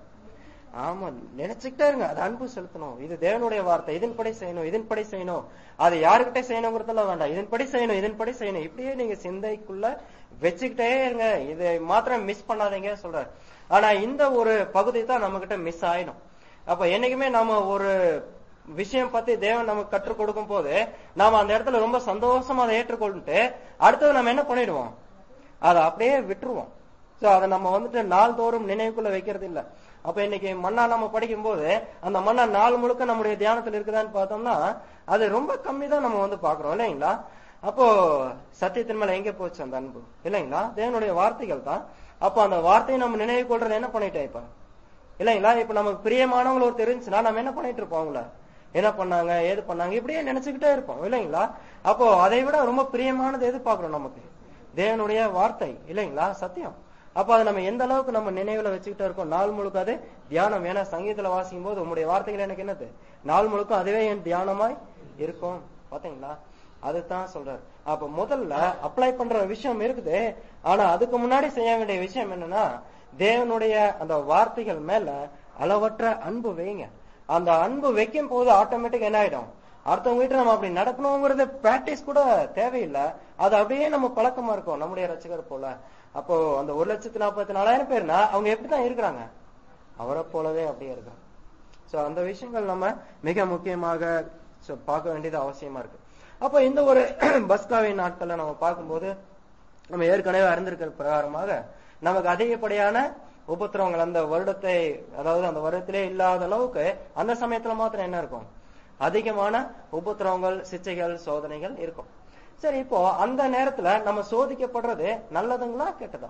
ஆமா நினைச்சுக்கிட்டே இருங்க அது அன்பு செலுத்தணும் இது தேவனுடைய வார்த்தை இதன்படி செய்யணும் இதன்படி செய்யணும் அது யாருக்கிட்ட செய்யணுங்கிறதெல்லாம் வேண்டாம் இதன்படி செய்யணும் இதன்படி செய்யணும் இப்படியே நீங்க சிந்தைக்குள்ள வச்சுக்கிட்டே இருங்க இதை மாத்திரம் மிஸ் பண்ணாதீங்க சொல்றாரு ஆனா இந்த ஒரு பகுதி தான் நம்ம கிட்ட மிஸ் ஆயிடும் அப்ப என்னைக்குமே நாம ஒரு விஷயம் பத்தி தேவன் நமக்கு கற்றுக் கொடுக்கும் போது நாம அந்த இடத்துல ரொம்ப சந்தோஷமா அதை ஏற்றுக்கொண்டுட்டு அடுத்தது நம்ம என்ன பண்ணிடுவோம் அதை அப்படியே விட்டுருவோம் சோ அதை நம்ம வந்துட்டு நாள்தோறும் நினைவுக்குள்ள வைக்கிறது இல்ல அப்ப இன்னைக்கு மன்னா நம்ம படிக்கும் போது அந்த மன்னா நாள் முழுக்க நம்முடைய தியானத்துல இருக்குதான்னு பார்த்தோம்னா அது ரொம்ப கம்மி தான் நம்ம வந்து பாக்குறோம் இல்லைங்களா அப்போ சத்தியத்தின் மேல எங்க போச்சு அந்த அன்பு இல்லைங்களா தேவனுடைய வார்த்தைகள் தான் அப்போ அந்த வார்த்தையை நம்ம நினைவு கொள்றது என்ன பண்ணிட்டேன் இப்ப இல்லைங்களா இப்ப நமக்கு பிரியமானவங்க ஒரு தெரிஞ்சுன்னா நம்ம என்ன பண்ணிட்டு இருப்போம் அவங்கள என்ன பண்ணாங்க ஏது பண்ணாங்க இப்படியே நினைச்சுக்கிட்டே இருப்போம் இல்லைங்களா அப்போ அதை விட ரொம்ப பிரியமானது எது பாக்குறோம் நமக்கு தேவனுடைய வார்த்தை இல்லைங்களா சத்தியம் அப்ப அதை நம்ம எந்த அளவுக்கு நம்ம நினைவுல வச்சுக்கிட்டே இருக்கோம் நாள் முழுக்க அது தியானம் ஏன்னா சங்கீதத்துல வாசிக்கும் போது உங்களுடைய வார்த்தைகள் எனக்கு என்னது நாள் முழுக்க அதுவே என் தியானமாய் இருக்கும் பாத்தீங்களா அதுதான் சொல்றாரு அப்ப முதல்ல அப்ளை பண்ற விஷயம் இருக்குது ஆனா அதுக்கு முன்னாடி செய்ய வேண்டிய விஷயம் என்னன்னா தேவனுடைய அந்த வார்த்தைகள் மேல அளவற்ற அன்பு வைங்க அந்த அன்பு வைக்கும் போது ஆட்டோமேட்டிக் என்ன ஆயிடும் அடுத்தவங்க வீட்டுல நம்ம அப்படி நடக்கணுங்கிறது பிராக்டிஸ் கூட தேவையில்லை அது அப்படியே நம்ம பழக்கமா இருக்கும் நம்முடைய ரசிகர் போல அப்போ அந்த ஒரு லட்சத்தி நாற்பத்தி நாலாயிரம் பேர்னா அவங்க எப்படிதான் இருக்கிறாங்க அவரை போலவே அப்படியே இருக்காங்க சோ அந்த விஷயங்கள் நம்ம மிக முக்கியமாக so பார்க்க வேண்டியது அவசியமா இருக்கு அப்போ இந்த ஒரு பஸ்காவின் நாட்கள்ல நம்ம பார்க்கும்போது நம்ம ஏற்கனவே அறிந்திருக்கிற பிரகாரமாக நமக்கு அதிகப்படியான உபத்திரவங்கள் அந்த வருடத்தை அதாவது அந்த வருடத்திலே இல்லாத அளவுக்கு அந்த சமயத்துல மாத்திரம் என்ன இருக்கும் அதிகமான உபத்திரவங்கள் சிச்சைகள் சோதனைகள் இருக்கும் சரி இப்போ அந்த நேரத்துல நம்ம சோதிக்கப்படுறது நல்லதுங்களா கெட்டதா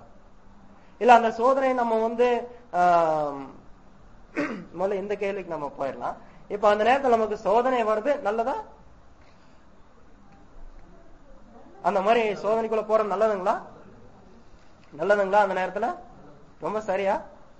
இல்ல அந்த சோதனை நம்ம வந்து ஆம், முதல்ல இந்த கேள்விக்கு நம்ம போயிடலாம் இப்ப அந்த நேரத்துல நமக்கு சோதனை வருது நல்லதா அந்த மாதிரி சோதனைக்குள்ள போறது நல்லதுங்களா நல்லதுங்களா அந்த நேரத்துல ரொம்ப சரியா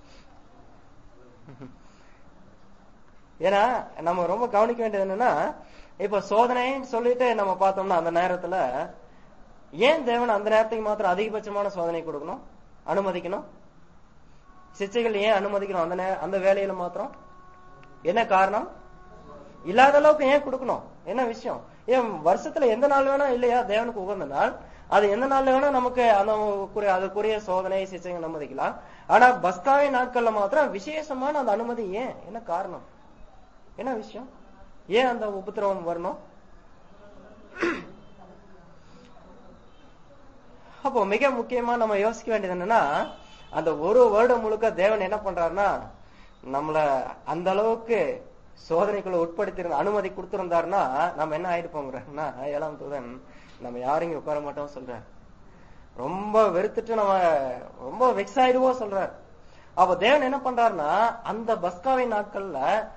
ஏன்னா நம்ம ரொம்ப கவனிக்க வேண்டியது என்னன்னா இப்ப சோதனைன்னு சொல்லிட்டு நம்ம பார்த்தோம்னா அந்த நேரத்துல ஏன் தேவன் அந்த நேரத்துக்கு மாத்திரம் அதிகபட்சமான சோதனை கொடுக்கணும் அனுமதிக்கணும் சிச்சைகள் ஏன் அனுமதிக்கணும் அந்த நே- அந்த வேலையில மாத்திரம் என்ன காரணம் இல்லாத அளவுக்கு ஏன் கொடுக்கணும் என்ன விஷயம் ஏன் வருஷத்துல எந்த நாள் வேணா இல்லையா தேவனுக்கு உகந்த நாள் அது எந்த நாள்ல வேணா நமக்கு அந்த குறி- அதுக்குரிய சோதனை சிச்சைகள் அனுமதிக்கலாம் ஆனா பஸ்காவை நாட்கள்ல மாத்திரம் விசேஷமான அந்த அனுமதி ஏன் என்ன காரணம் என்ன விஷயம் ஏன் அந்த உபத்திரவம் வரணும் அப்போ மிக முக்கியமா நம்ம யோசிக்க வேண்டியது என்னன்னா அந்த ஒரு வருடம் முழுக்க தேவன் என்ன பண்றாருன்னா நம்மள அந்த அளவுக்கு சோதனைக்குள்ள உட்படுத்தி அனுமதி கொடுத்திருந்தாருன்னா நம்ம என்ன ஆயிடுப்போங்கிறன்னா ஏழாம் தூதன் நம்ம யாரும் இங்க உட்கார மாட்டோம் சொல்றார் ரொம்ப வெறுத்துட்டு நம்ம ரொம்ப வெக்ஸ் ஆயிடுவோம் சொல்றார் அப்ப தேவன் என்ன பண்றாருன்னா அந்த பஸ்காவின் நாட்கள்ல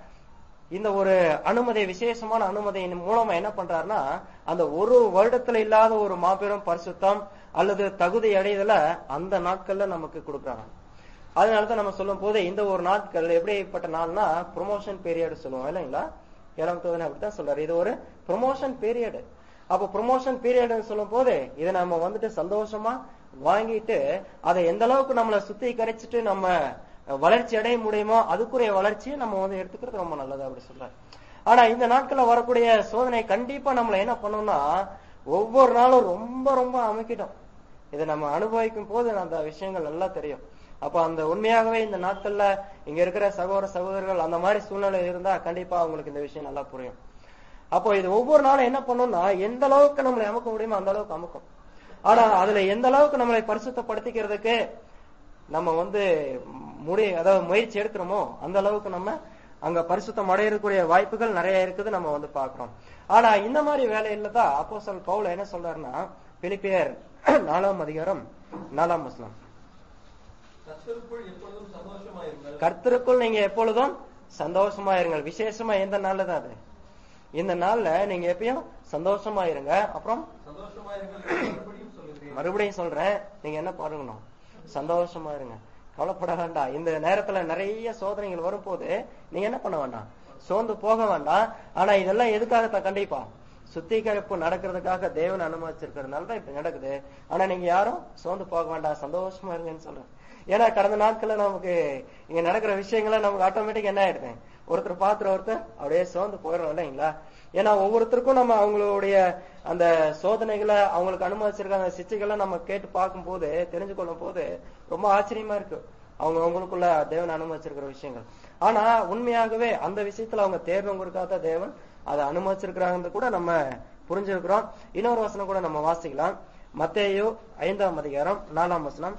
இந்த ஒரு அனுமதி விசேஷமான அனுமதியின் மூலமா என்ன பண்றாருன்னா அந்த ஒரு வருடத்துல இல்லாத ஒரு மாபெரும் பரிசுத்தம் அல்லது தகுதி அடைதல அந்த நாட்கள்ல நமக்கு கொடுக்குறாங்க அதனாலதான் நம்ம சொல்லும் போது இந்த ஒரு நாட்கள் எப்படிப்பட்ட நாள்னா ப்ரொமோஷன் பீரியட் சொல்லுவோம் இல்லைங்களா ஏழாம் தோதனை அப்படித்தான் சொல்றாரு இது ஒரு ப்ரொமோஷன் பீரியட் அப்போ ப்ரொமோஷன் பீரியட் சொல்லும் போது இதை நம்ம வந்துட்டு சந்தோஷமா வாங்கிட்டு அதை எந்த அளவுக்கு நம்மளை சுத்திகரிச்சுட்டு நம்ம வளர்ச்சி அடைய முடியுமோ அதுக்குரிய வளர்ச்சியை நம்ம வந்து எடுத்துக்கிறது ரொம்ப நல்லது அப்படி சொல்றாரு ஆனா இந்த நாட்கள்ல வரக்கூடிய சோதனை கண்டிப்பா நம்மள என்ன பண்ணும்னா ஒவ்வொரு நாளும் ரொம்ப ரொம்ப அமைக்கிட்டோம் இதை நம்ம அனுபவிக்கும் போது அந்த விஷயங்கள் நல்லா தெரியும் அப்ப அந்த உண்மையாகவே இந்த நாட்கள்ல இங்க இருக்கிற சகோதர சகோதரர்கள் அந்த மாதிரி சூழ்நிலை இருந்தா கண்டிப்பா அவங்களுக்கு இந்த விஷயம் நல்லா புரியும் அப்போ இது ஒவ்வொரு நாளும் என்ன பண்ணும்னா எந்த அளவுக்கு நம்மளை அமுக்க முடியுமோ அந்த அளவுக்கு அமுக்கும் ஆனா அதுல எந்த அளவுக்கு நம்மளை பரிசுத்தப்படுத்திக்கிறதுக்கு நம்ம வந்து முடி அதாவது முயற்சி எடுக்கிறோமோ அந்த அளவுக்கு நம்ம அங்க பரிசுத்தம் அடையக்கூடிய வாய்ப்புகள் நிறைய இருக்குது நம்ம வந்து பாக்குறோம் ஆனா இந்த மாதிரி வேலையில தான் அப்போ சொல் பவுல என்ன சொல்றாருன்னா பிலிப்பியர் நாலாம் அதிகாரம் நாலாம் வசனம் கர்த்தருக்குள் எப்பொழுதும் சந்தோஷமாயிருங்கள் கர்த்தருக்குள் நீங்க எப்பொழுதும் சந்தோஷமா இருங்கள் விசேஷமா எந்த நாள்ல தான் அது இந்த நாள்ல நீங்க எப்பயும் சந்தோஷமா இருங்க அப்புறம் சந்தோஷமாயிருங்கள் என்று மறுபடியும் சொல்லுகிறேன் மறுபடியும் சொல்றேன் நீங்க என்ன பாருங்கணும் சந்தோஷமா இருங்க கவலைப்பட வேண்டாம் இந்த நேரத்துல நிறைய சோதனைகள் வரும்போது நீங்க என்ன பண்ண வேண்டாம் சோர்ந்து போக வேண்டாம் ஆனா இதெல்லாம் எதுக்காகத்தான் கண்டிப்பா சுத்திகரிப்பு நடக்கிறதுக்காக தேவன் அனுமதிச்சிருக்கிறதுனால தான் இப்ப நடக்குது ஆனா நீங்க யாரும் சோர்ந்து போக வேண்டாம் சந்தோஷமா இருங்கன்னு சொல்றேன் ஏன்னா கடந்த நாட்கள்ல நமக்கு இங்க நடக்கிற விஷயங்களை நமக்கு ஆட்டோமேட்டிக் என்ன ஆயிடுது ஒருத்தர் பாத்துற ஒருத்தர் அப்படியே சோர்ந்து போயிடும் இல்லைங்களா ஏன்னா ஒவ்வொருத்தருக்கும் நம்ம அவங்களுடைய அந்த சோதனைகளை அவங்களுக்கு அனுமதிச்சிருக்க அந்த சிச்சைகளை நம்ம கேட்டு பார்க்கும்போது தெரிஞ்சு கொள்ளும் போது ரொம்ப ஆச்சரியமா இருக்கு அவங்க அவங்களுக்குள்ள தேவன் அனுமதிச்சிருக்கிற விஷயங்கள் ஆனா உண்மையாகவே அந்த விஷயத்துல அவங்க தேர்ந்தவங்களுக்காக தான் தேவன் அதை அனுமதிச்சிருக்கிறாங்க கூட நம்ம புரிஞ்சிருக்கிறோம் இன்னொரு வசனம் கூட நம்ம வாசிக்கலாம் மத்தேயு ஐந்தாம் அதிகாரம் நாலாம் வசனம்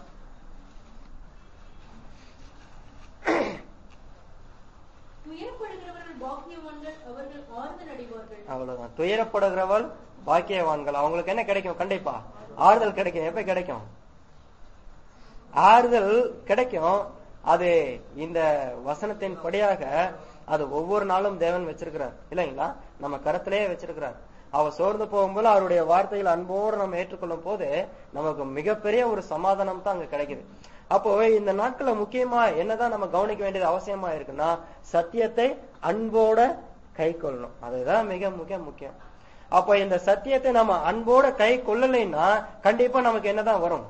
துயரப்படுகிறவர்கள் பாக்கியவான்கள் அவர்கள் ஆறுதல் அடைவார்கள் அவ்வளவுதான் துயரப்படுகிறவள் பாக்கியவான்கள் அவங்களுக்கு என்ன கிடைக்கும் கண்டிப்பா ஆறுதல் கிடைக்கும் எப்ப கிடைக்கும் ஆறுதல் கிடைக்கும் அது இந்த வசனத்தின் படியாக அது ஒவ்வொரு நாளும் தேவன் வச்சிருக்கிறார் இல்லைங்களா நம்ம கருத்திலேயே வச்சிருக்கிறார் அவ சோர்ந்து போகும்போது அவருடைய வார்த்தைகள் அன்போடு நம்ம ஏற்றுக்கொள்ளும் போது நமக்கு மிகப்பெரிய ஒரு சமாதானம் தான் அங்க கிடைக்குது அப்போ இந்த நாட்கள முக்கியமா என்னதான் நம்ம கவனிக்க வேண்டியது அவசியமா இருக்குன்னா சத்தியத்தை அன்போட கை கொள்ளணும் அதுதான் மிக மிக முக்கியம் அப்ப இந்த சத்தியத்தை நம்ம அன்போட கை கொள்ளலைன்னா கண்டிப்பா நமக்கு என்னதான் வரும்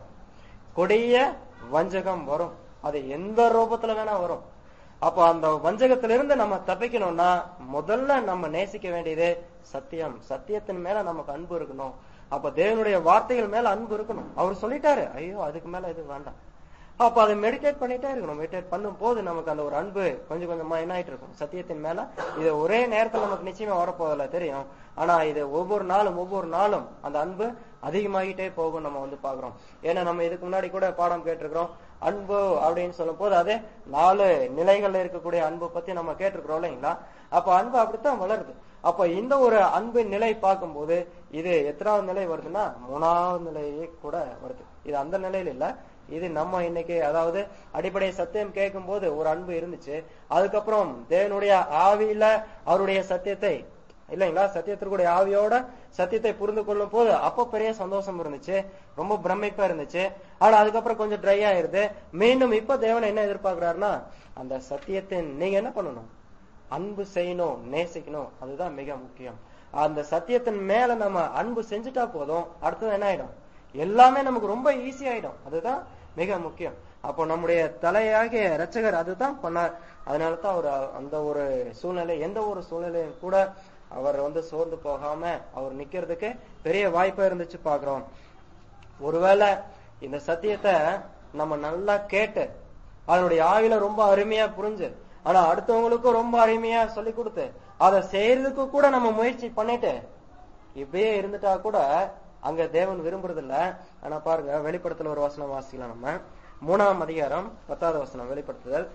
கொடிய வஞ்சகம் வரும் அது எந்த ரூபத்துல வேணா வரும் அப்ப அந்த வஞ்சகத்திலிருந்து நம்ம தப்பிக்கணும்னா முதல்ல நம்ம நேசிக்க வேண்டியது சத்தியம் சத்தியத்தின் மேல நமக்கு அன்பு இருக்கணும் அப்ப தேவனுடைய வார்த்தைகள் மேல அன்பு இருக்கணும் அவர் சொல்லிட்டாரு ஐயோ அதுக்கு மேல இது வேண்டாம் அப்ப அதை மெடிடேட் பண்ணிட்டே இருக்கணும் மெடிடேட் பண்ணும் போது நமக்கு அந்த ஒரு அன்பு கொஞ்சம் கொஞ்சமா என்ன ஆயிட்டு இருக்கும் சத்தியத்தின் மேல இது ஒரே நேரத்துல நமக்கு நிச்சயமா வரப்போதில்ல தெரியும் ஆனா இது ஒவ்வொரு நாளும் ஒவ்வொரு நாளும் அந்த அன்பு அதிகமாகிட்டே போகும் நம்ம வந்து பாக்குறோம் ஏன்னா நம்ம இதுக்கு முன்னாடி கூட பாடம் கேட்டிருக்கிறோம் அன்பு அப்படின்னு சொல்லும் போது அது நாலு நிலைகள்ல இருக்கக்கூடிய அன்பு பத்தி நம்ம கேட்டிருக்கிறோம் இல்லைங்களா அப்ப அன்பு அப்படித்தான் வளருது அப்ப இந்த ஒரு அன்பின் நிலை பார்க்கும்போது இது எத்தனாவது நிலை வருதுன்னா மூணாவது நிலையே கூட வருது இது அந்த நிலையில இல்ல இது நம்ம இன்னைக்கு அதாவது அடிப்படை சத்தியம் கேட்கும் போது ஒரு அன்பு இருந்துச்சு அதுக்கப்புறம் தேவனுடைய ஆவியில அவருடைய சத்தியத்தை இல்லைங்களா சத்தியத்திற்குடைய ஆவியோட சத்தியத்தை புரிந்து கொள்ளும் போது அப்ப பெரிய சந்தோஷம் இருந்துச்சு ரொம்ப பிரமிப்பா இருந்துச்சு ஆனா அதுக்கப்புறம் கொஞ்சம் ட்ரை ஆயிருது மீண்டும் இப்ப தேவன் என்ன எதிர்பார்க்கிறாருன்னா அந்த சத்தியத்தின் நீங்க என்ன பண்ணணும் அன்பு செய்யணும் நேசிக்கணும் அதுதான் மிக முக்கியம் அந்த சத்தியத்தின் மேல நம்ம அன்பு செஞ்சுட்டா போதும் அடுத்தது என்ன ஆயிடும் எல்லாமே நமக்கு ரொம்ப ஈஸி ஆயிடும் அதுதான் மிக முக்கியம் அப்போ நம்முடைய தலையாகிய ரட்சகர் அதுதான் பண்ணார் அதனால தான் அவர் அந்த ஒரு சூழ்நிலை எந்த ஒரு சூழ்நிலையும் கூட அவர் வந்து சோர்ந்து போகாம அவர் நிக்கிறதுக்கு பெரிய வாய்ப்பா இருந்துச்சு பாக்குறோம் ஒருவேளை இந்த சத்தியத்தை நம்ம நல்லா கேட்டு அதனுடைய ஆவில ரொம்ப அருமையா புரிஞ்சு ஆனா அடுத்தவங்களுக்கும் ரொம்ப அருமையா சொல்லி கொடுத்து அதை செய்யறதுக்கு கூட நம்ம முயற்சி பண்ணிட்டு இப்படியே இருந்துட்டா கூட அங்க தேவன் விரும்புறது இல்ல ஆனா பாருங்க வெளிப்படத்துல ஒரு வசனம் வாசிக்கலாம் நம்ம மூணாம் அதிகாரம் பத்தாவது வசனம் வெளிப்படுத்துதல்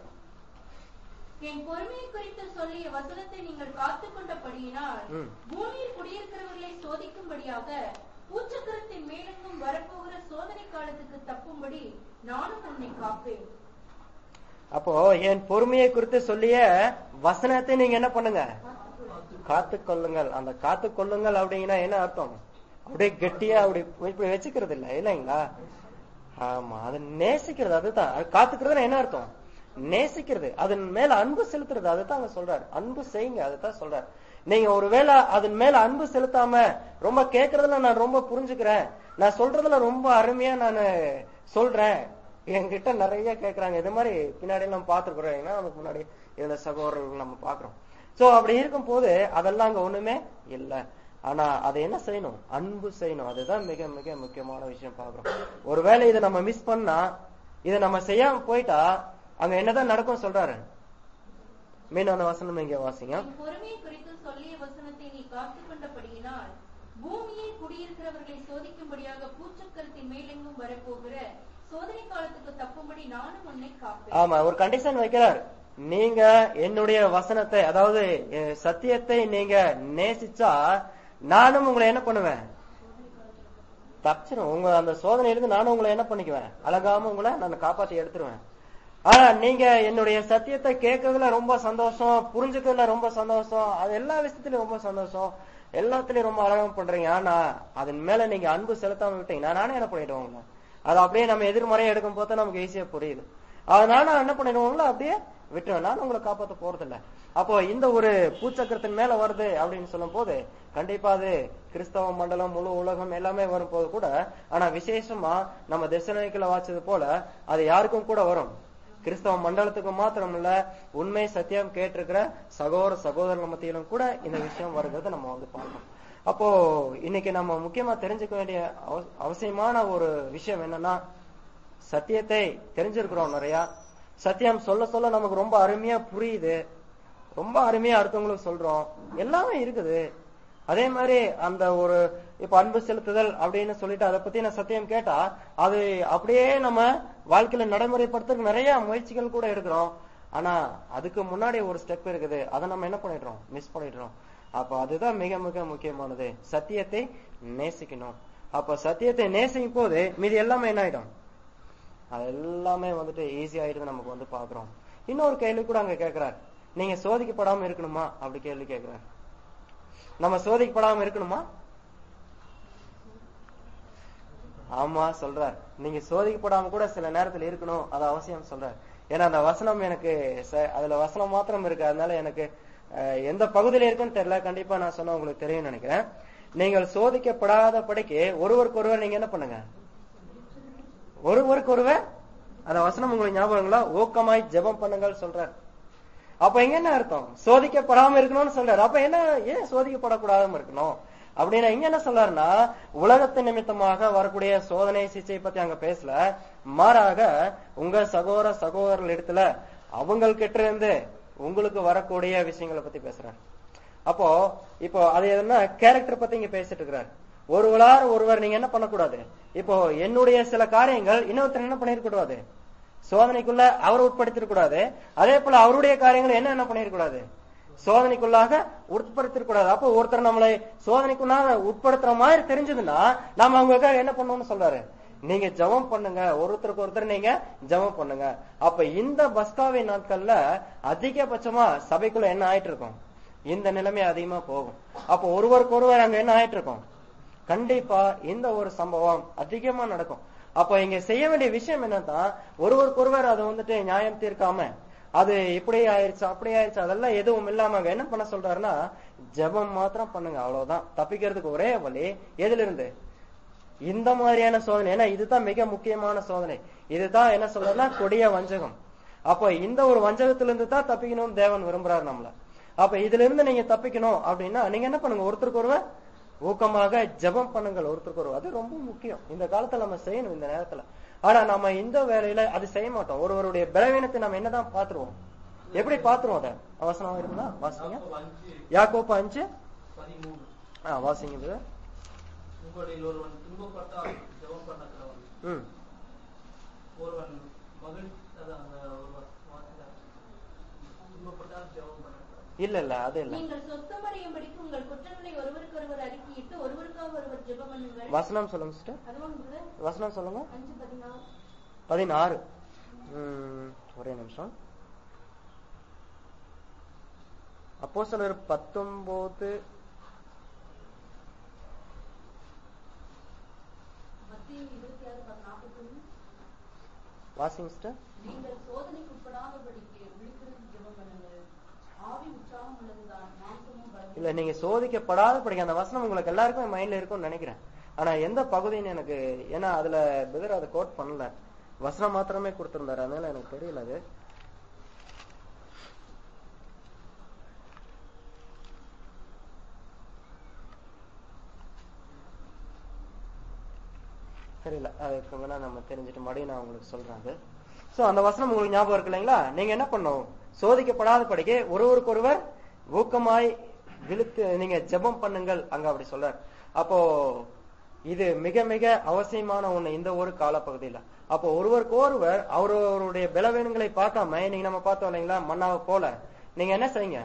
என் பொறுமையை குறித்து சொல்லிய வசனத்தை நீங்கள் காத்துக் கொண்டபடியினால் ம். பூமியில் குடியிருக்கிறவர்களை சோதிக்கும்படியாக பூச்சக்கரத்தின் மேலெங்கும் வரப்போகிற சோதனை காலத்துக்கு தப்பும்படி நானும் உன்னை காப்பேன் அப்போ என் பொறுமையை குறித்து சொல்லிய வசனத்தை நீங்க என்ன பண்ணுங்க காத்து கொள்ளுங்கள் அந்த காத்து கொள்ளுங்கள் அப்படிங்கன்னா என்ன அர்த்தம் அப்படியே கெட்டியா அப்படி இப்படி வச்சுக்கிறது இல்ல இல்லைங்களா ஆமா அது நேசிக்கிறது அதுதான் அது காத்துக்கிறதுனா என்ன அர்த்தம் நேசிக்கிறது அதன் மேல அன்பு செலுத்துறது அதுதான் அங்க சொல்றாரு அன்பு செய்யுங்க அதுதான் சொல்றாரு நீங்க ஒருவேளை அதன் மேல அன்பு செலுத்தாம ரொம்ப கேக்குறதுல நான் ரொம்ப புரிஞ்சுக்கிறேன் நான் சொல்றதுல ரொம்ப அருமையா நான் சொல்றேன் என்கிட்ட நிறைய கேக்குறாங்க இது மாதிரி பின்னாடி எல்லாம் பாத்துக்கிறோம் ஏன்னா நமக்கு முன்னாடி இதுல சகோதரர்கள் நம்ம பாக்குறோம் சோ அப்படி இருக்கும் போது அதெல்லாம் அங்க ஒண்ணுமே இல்ல ஆனா அதை என்ன செய்யணும் அன்பு செய்யணும் அதுதான் மிக மிக முக்கியமான விஷயம் பாக்குறோம் ஒருவேளை இதை நம்ம மிஸ் பண்ணா இதை நம்ம செய்யாம போயிட்டா அங்க என்னதான் நடக்கும் சொல்றாரு மீண்டும் அந்த வசனம் இங்க வாசிங்க என் பொறுமையை குறித்து சொல்லிய வசனத்தை நீ காத்துக் கொண்டபடியினால் பூமியில் குடியிருக்கிறவர்களை சோதிக்கும்படியாக பூச்சக்கரத்தின் மேலெங்கும் வரப்போகிற சோதனை காலத்துக்கு தப்பும்படி நானும் உன்னை காப்பேன் ஆமா ஒரு கண்டிஷன் வைக்கிறார் நீங்க என்னுடைய வசனத்தை அதாவது என் சத்தியத்தை நீங்க நேசிச்சா நானும் உங்களை என்ன பண்ணுவேன் தப்பிச்சிரும் உங்க அந்த சோதனையிலிருந்து நானும் உங்களை என்ன பண்ணிக்குவேன் அழகாம உங்களை நான் காப்பாத்தி எடுத்துருவேன் ஆனா நீங்க என்னுடைய சத்தியத்தை கேட்கறதுல ரொம்ப சந்தோஷம் புரிஞ்சுக்கிறதுல ரொம்ப சந்தோஷம் அது எல்லா விஷயத்திலயும் ரொம்ப சந்தோஷம் எல்லாத்துலயும் ரொம்ப அழகா பண்றீங்க ஆனா அதன் மேல நீங்க அன்பு செலுத்தாம விட்டீங்கன்னா நானே என்ன பண்ணிடுவோம் உங்களை அது அப்படியே நம்ம எதிர்மறையா எடுக்கும் போது நமக்கு ஈஸியா புரியுது அதனால நான் என்ன பண்ணிடுவோங்களோ அப்படியே விட்டுருவேன் நான் உங்களை காப்பாத்த போறது இல்ல அப்போ இந்த ஒரு பூச்சக்கரத்தின் மேல வருது அப்படின்னு சொல்லும் போது கண்டிப்பா அது கிறிஸ்தவ மண்டலம் முழு உலகம் எல்லாமே வரும் போது கூட ஆனா விசேஷமா நம்ம திசைக்குள்ள வாச்சது போல அது யாருக்கும் கூட வரும் கிறிஸ்தவ மண்டலத்துக்கு மாத்திரம் இல்ல உண்மை சத்தியம் கேட்டிருக்கிற சகோதர சகோதரர்கள் மத்தியிலும் கூட இந்த விஷயம் வருகிறத நம்ம வந்து பார்க்கணும் அப்போ இன்னைக்கு நம்ம முக்கியமா தெரிஞ்சுக்க வேண்டிய அவ- அவசியமான ஒரு விஷயம் என்னன்னா சத்தியத்தை தெரிஞ்சிருக்கிறோம் நிறைய சத்தியம் சொல்ல சொல்ல நமக்கு ரொம்ப அருமையா புரியுது ரொம்ப அருமையா அடுத்தவங்களுக்கு சொல்றோம் எல்லாமே இருக்குது அதே மாதிரி அந்த ஒரு இப்ப அன்பு செலுத்துதல் அப்படின்னு சொல்லிட்டு அதை பத்தி நான் சத்தியம் கேட்டா அது அப்படியே நம்ம வாழ்க்கையில நடைமுறைப்படுத்துறதுக்கு நிறைய முயற்சிகள் கூட எடுக்கிறோம் ஆனா அதுக்கு முன்னாடி ஒரு ஸ்டெப் இருக்குது அதை நம்ம என்ன பண்ணிடுறோம் மிஸ் பண்ணிடுறோம் அப்ப அதுதான் மிக மிக முக்கியமானது சத்தியத்தை நேசிக்கணும் அப்ப சத்தியத்தை நேசிக்கும் போது மீதி எல்லாமே என்ன ஆயிடும் அது எல்லாமே வந்துட்டு ஈஸி ஆயிடுது நமக்கு வந்து பாக்குறோம் இன்னொரு கேள்வி கூட அங்க கேக்குறாரு நீங்க சோதிக்கப்படாம இருக்கணுமா அப்படி கேள்வி கேக்குறாரு நம்ம சோதிக்கப்படாம இருக்கணுமா ஆமா சொல்றார் நீங்க சோதிக்கப்படாம கூட சில நேரத்துல இருக்கணும் அது அவசியம் சொல்றார் ஏன்னா அந்த வசனம் எனக்கு ச- அதுல வசனம் மாத்திரம் இருக்கு அதனால எனக்கு அஹ், எந்த பகுதியில இருக்குன்னு தெரியல கண்டிப்பா நான் சொன்ன உங்களுக்கு தெரியும் நினைக்கிறேன் நீங்கள் சோதிக்கப்படாத படிக்கு ஒருவருக்கு ஒருவர் நீங்க என்ன பண்ணுங்க ஒருவருக்கு ஒருவர் அந்த வசனம் உங்களுக்கு ஞாபகங்களா ஊக்கமாய் ஜெபம் பண்ணுங்கள் சொல்றார் அப்ப எங்க என்ன அர்த்தம் சோதிக்கப்படாம இருக்கணும்னு சொல்றாரு அப்ப என்ன ஏன் சோதிக்கப்படக்கூடாம இருக்கணும் அப்படின்னா இங்க என்ன சொல்றாருன்னா உலகத்து நிமித்தமாக வரக்கூடிய சோதனை சிகிச்சை பத்தி அங்க பேசல மாறாக உங்க சகோதர சகோதரர்கள் இடத்துல அவங்க கிட்ட இருந்து உங்களுக்கு வரக்கூடிய விஷயங்களை பத்தி பேசுறாரு அப்போ இப்போ அது எதுனா கேரக்டர் பத்தி இங்க பேசிட்டு இருக்கிறார் ஒருவரார் ஒருவர் நீங்க என்ன பண்ணக்கூடாது இப்போ என்னுடைய சில காரியங்கள் இன்னொருத்தர் என்ன பண்ணிருக்கூடாது சோதனைக்குள்ள அவர் உட்படுத்திருக்க கூடாது அதே போல அவருடைய காரியங்களை என்ன என்ன பண்ணிருக்க சோதனைக்குள்ளாக உட்படுத்திருக்க கூடாது அப்போ ஒருத்தர் நம்மளை சோதனைக்குள்ளாக உட்படுத்துற மாதிரி தெரிஞ்சதுன்னா நாம அவங்களுக்காக என்ன பண்ணணும்னு சொல்றாரு நீங்க ஜெபம் பண்ணுங்க ஒருத்தருக்கு ஒருத்தர் நீங்க ஜெபம் பண்ணுங்க அப்ப இந்த பஸ்காவை நாட்கள்ல அதிகபட்சமா சபைக்குள்ள என்ன ஆயிட்டு இருக்கும் இந்த நிலைமை அதிகமா போகும் அப்போ ஒருவருக்கு ஒருவர் அங்க என்ன ஆயிட்டு இருக்கும் கண்டிப்பா இந்த ஒரு சம்பவம் அதிகமா நடக்கும் அப்ப இங்க செய்ய வேண்டிய விஷயம் என்னன்னா ஒருவருக்கு ஒருவர் அதை வந்துட்டு நியாயம் தீர்க்காம அது இப்படி ஆயிருச்சு அப்படி ஆயிருச்சு அதெல்லாம் எதுவும் இல்லாம அங்க என்ன பண்ண சொல்றாருன்னா ஜெபம் மாத்திரம் பண்ணுங்க அவ்வளவுதான் தப்பிக்கிறதுக்கு ஒரே வழி எதுல இருந்து இந்த மாதிரியான சோதனை ஏன்னா இதுதான் மிக முக்கியமான சோதனை இதுதான் என்ன சொல்றதுன்னா கொடிய வஞ்சகம் அப்ப இந்த ஒரு வஞ்சகத்திலிருந்து தான் தப்பிக்கணும்னு தேவன் விரும்புறாரு நம்மள அப்ப இதுல இருந்து நீங்க தப்பிக்கணும் அப்படின்னா நீங்க என்ன பண்ணுங்க ஒருத்தருக்கு ஒருவர் ஊக்கமாக ஜெபம் பண்ணுங்கள் ஒருத்தருக்கு ஒருவர் அது ரொம்ப முக்கியம் இந்த காலத்துல நம்ம செய்யணும் இந்த நேரத்துல ஆனா நம்ம இந்த வேலையில அது செய்ய மாட்டோம் ஒருவருடைய பலவீனத்தை நம்ம என்னதான் பாத்துருவோம் எப்படி பாத்துருவோம் அதை அவசரம் இருந்தா வாசிங்க அஞ்சு யாக்கோப்பு அஞ்சு பதிமூணு ஆ வாசிங்க இது உங்களில் ஒருவன் துன்பப்பட்டால் ஜெபம் பண்ண கடவன் ம் ஒருவன் மகிழ்ச்சி அதான் அந்த ஒரு வார்த்தை துன்பப்பட்டால் ஜெபம் பண்ணக்கூடாது இல்ல இல்ல அது இல்ல நீங்கள் சொத்தமடையும்படிக்கு உங்கள் குற்றங்களை ஒருவருக்கொருவர் அறிக்கையிட்டு ஒருவருக்காக ஒருவர் ஜெபம் பண்ணுங்கள் வசனம் சொல்லுங்க சிஸ்டர் அதுவும் brother, வசனம் சொல்லுங்க அஞ்சு பதினாறு பதினாறு ம், ஒரே நிமிஷம் அப்போ சிலர் பத்தொன்பது மத்திய இருபத்தி ஆறு நாற்பத்தி வாசிங் சிஸ்டர் நீங்கள் சோதனைக்கு உட்படாதபடிக்கு விழித்திருந்து ஜெபம் பண்ணுங்கள் ஆவி உற்சாகம் உள்ளதுதான் மாம்சமும் பலவீனம். இல்ல நீங்க சோதிக்கப்படாத படிக்க அந்த வசனம் உங்களுக்கு எல்லாருக்கும் மைண்ட்ல இருக்கும்னு நினைக்கிறேன் ஆனா எந்த பகுதின்னு எனக்கு ஏன்னா அதுல பிதர் அதை கோட் பண்ணல வசனம் மாத்திரமே கொடுத்திருந்தாரு அதனால எனக்கு தெரியல அது தெரியல அதுக்கு வேணா நம்ம தெரிஞ்சுட்டு மறுபடியும் நான் உங்களுக்கு சொல்றேன் அது சோ அந்த வசனம் உங்களுக்கு ஞாபகம் இருக்கு இல்லைங்களா நீங்க என்ன பண்ணும் சோதிக்கப்படாத படிக்க ஒருவருக்கொருவர் ஊக்கமாய் விழுத்து நீங்க ஜெபம் பண்ணுங்கள் அங்க அப்படி சொல்றார் அப்போ இது மிக மிக அவசியமான ஒண்ணு இந்த ஒரு காலப்பகுதியில அப்போ ஒருவருக்கு ஒருவர் அவரவருடைய பலவீனங்களை பார்க்காம நீங்க நம்ம பார்த்தோம் இல்லைங்களா மன்னாவை போல நீங்க என்ன செய்யுங்க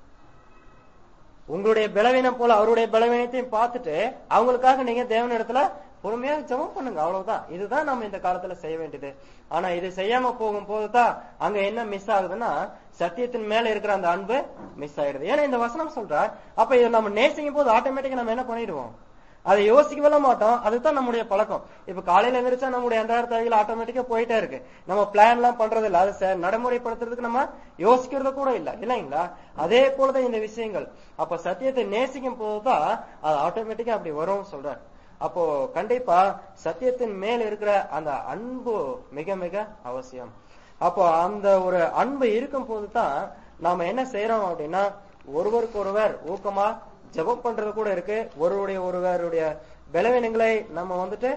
உங்களுடைய பலவீனம் போல அவருடைய பலவீனத்தையும் பார்த்துட்டு அவங்களுக்காக நீங்க தேவனிடத்துல பொறுமையா ஜெபம் பண்ணுங்க அவ்வளவுதான் இதுதான் நம்ம இந்த காலத்துல செய்ய வேண்டியது ஆனா இது செய்யாம போகும் போதுதான் அங்க என்ன மிஸ் ஆகுதுன்னா சத்தியத்தின் மேல இருக்கிற அந்த அன்பு மிஸ் ஆயிடுது ஏன்னா இந்த வசனம் சொல்றார் அப்ப இதை நம்ம நேசிக்கும் போது ஆட்டோமேட்டிக்கா நம்ம என்ன பண்ணிடுவோம் அதை யோசிக்கவே மாட்டோம் அதுதான் நம்முடைய பழக்கம் இப்ப காலையில எந்திரிச்சா நம்முடைய அன்றாட தேவைகள் ஆட்டோமேட்டிக்கா போயிட்டே இருக்கு நம்ம பிளான் எல்லாம் பண்றது இல்ல அதை செ- நடைமுறைப்படுத்துறதுக்கு நம்ம யோசிக்கிறது கூட இல்ல இல்லைங்களா அதே போலதான் இந்த விஷயங்கள் அப்ப சத்தியத்தை நேசிக்கும் போதுதான் அது ஆட்டோமேட்டிக்கா அப்படி வரும் சொல்றார் அப்போ கண்டிப்பா சத்தியத்தின் மேல் இருக்கிற அந்த அன்பு மிக மிக அவசியம் அப்போ அந்த ஒரு அன்பு இருக்கும் போதுதான் நாம என்ன செய்யறோம் அப்படின்னா ஒருவருக்கு ஒருவர் ஊக்கமா ஜெபம் பண்றது கூட இருக்கு ஒருவருடைய ஒருவருடைய பலவீனங்களை நம்ம வந்துட்டு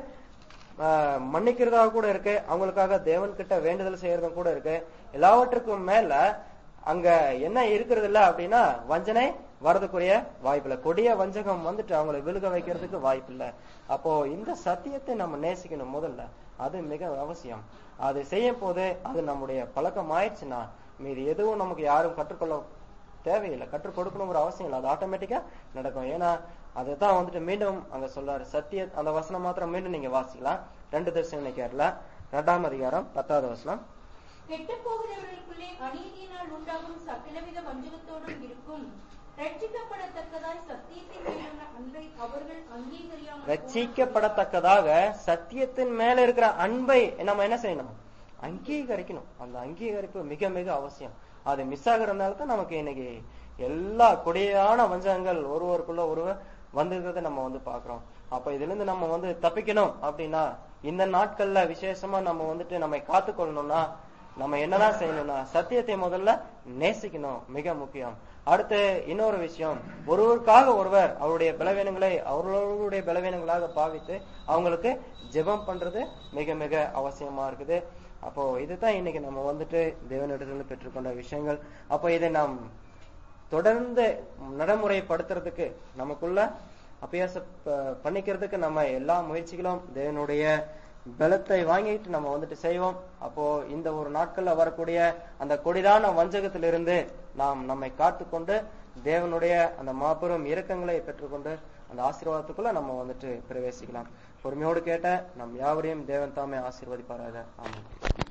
ஆஹ், மன்னிக்கிறதா கூட இருக்கு அவங்களுக்காக தேவன் கிட்ட வேண்டுதல் செய்யறதும் கூட இருக்கு எல்லாவற்றுக்கும் மேல அங்க என்ன இருக்கிறது இல்ல அப்படின்னா வஞ்சனை வரதுக்குரிய வாய்ப்பு இல்ல கொடிய வஞ்சகம் வந்துட்டு அவங்களை விழுக வைக்கிறதுக்கு வாய்ப்பு இல்ல அப்போ இந்த சத்தியத்தை நம்ம நேசிக்கணும் முதல்ல அது மிக அவசியம் அது செய்யும் போது அது நம்முடைய பழக்கம் ஆயிடுச்சுன்னா மீது எதுவும் நமக்கு யாரும் கற்றுக்கொள்ள தேவையில்லை கற்றுக் கொடுக்கணுங்கிற அவசியம் இல்லை அது ஆட்டோமேட்டிக்கா நடக்கும் ஏன்னா அதுதான் வந்துட்டு மீண்டும் அங்க சொல்றாரு சத்திய அந்த வசனம் மாத்திரம் மீண்டும் நீங்க வாசிக்கலாம் ரெண்டு தரிசனம் கேரள இரண்டாம் அதிகாரம் பத்தாவது வசனம் கெட்டுப் போகிறவர்களுக்குள்ளே அநீதியினால் உண்டாகும் சகலவித வஞ்சகத்தோடும் இருக்கும் ரட்சிக்கப்படத்தக்கதாய் சத்தியத்தின் மேலான அன்பை அவர்கள் அங்கீகரியாமல் போனபடியால் ரட்சிக்கப்படத்தக்கதாக சத்தியத்தின் மேல இருக்கிற அன்பை நம்ம என்ன செய்யணும் அங்கீகரிக்கணும் அந்த அங்கீகரிப்பு மிக மிக அவசியம் அது மிஸ் ஆகுறதுனால தான் நமக்கு இன்னைக்கு எல்லா கொடியான வஞ்சகங்கள் ஒருவருக்குள்ள ஒருவர் வந்திருக்கிறத நம்ம வந்து பாக்குறோம் அப்ப இதுல இருந்து நம்ம வந்து தப்பிக்கணும் அப்படின்னா இந்த நாட்கள்ல விசேஷமா நம்ம வந்துட்டு நம்மை காத்துக்கொள்ளணும்னா நம்ம என்னதான் செய்யணும்னா சத்தியத்தை முதல்ல நேசிக்கணும் மிக முக்கியம் அடுத்து இன்னொரு விஷயம் ஒருவருக்காக ஒருவர் அவருடைய பலவீனங்களை அவர்களுடைய பலவீனங்களாக பாவித்து அவங்களுக்கு ஜெபம் பண்றது மிக மிக அவசியமா இருக்குது அப்போ இதுதான் இன்னைக்கு நம்ம வந்துட்டு தேவனிடத்திலிருந்து பெற்றுக்கொண்ட விஷயங்கள் அப்போ இதை நாம் தொடர்ந்து நடைமுறைப்படுத்துறதுக்கு நமக்குள்ள அபியாச ப- பண்ணிக்கிறதுக்கு நம்ம எல்லா முயற்சிகளும் தேவனுடைய பலத்தை வாங்கிட்டு நம்ம வந்துட்டு செய்வோம் அப்போ இந்த ஒரு நாட்கள்ல வரக்கூடிய அந்த கொடிதான வஞ்சகத்திலிருந்து நாம் நம்மை காத்துக்கொண்டு தேவனுடைய அந்த மாபெரும் இரக்கங்களை பெற்றுக்கொண்டு அந்த ஆசீர்வாதத்துக்குள்ள நம்ம வந்துட்டு பிரவேசிக்கலாம் பொறுமையோடு கேட்ட நம் யாவரையும் தேவன் தாமே ஆசீர்வதிப்பாராக ஆமாம்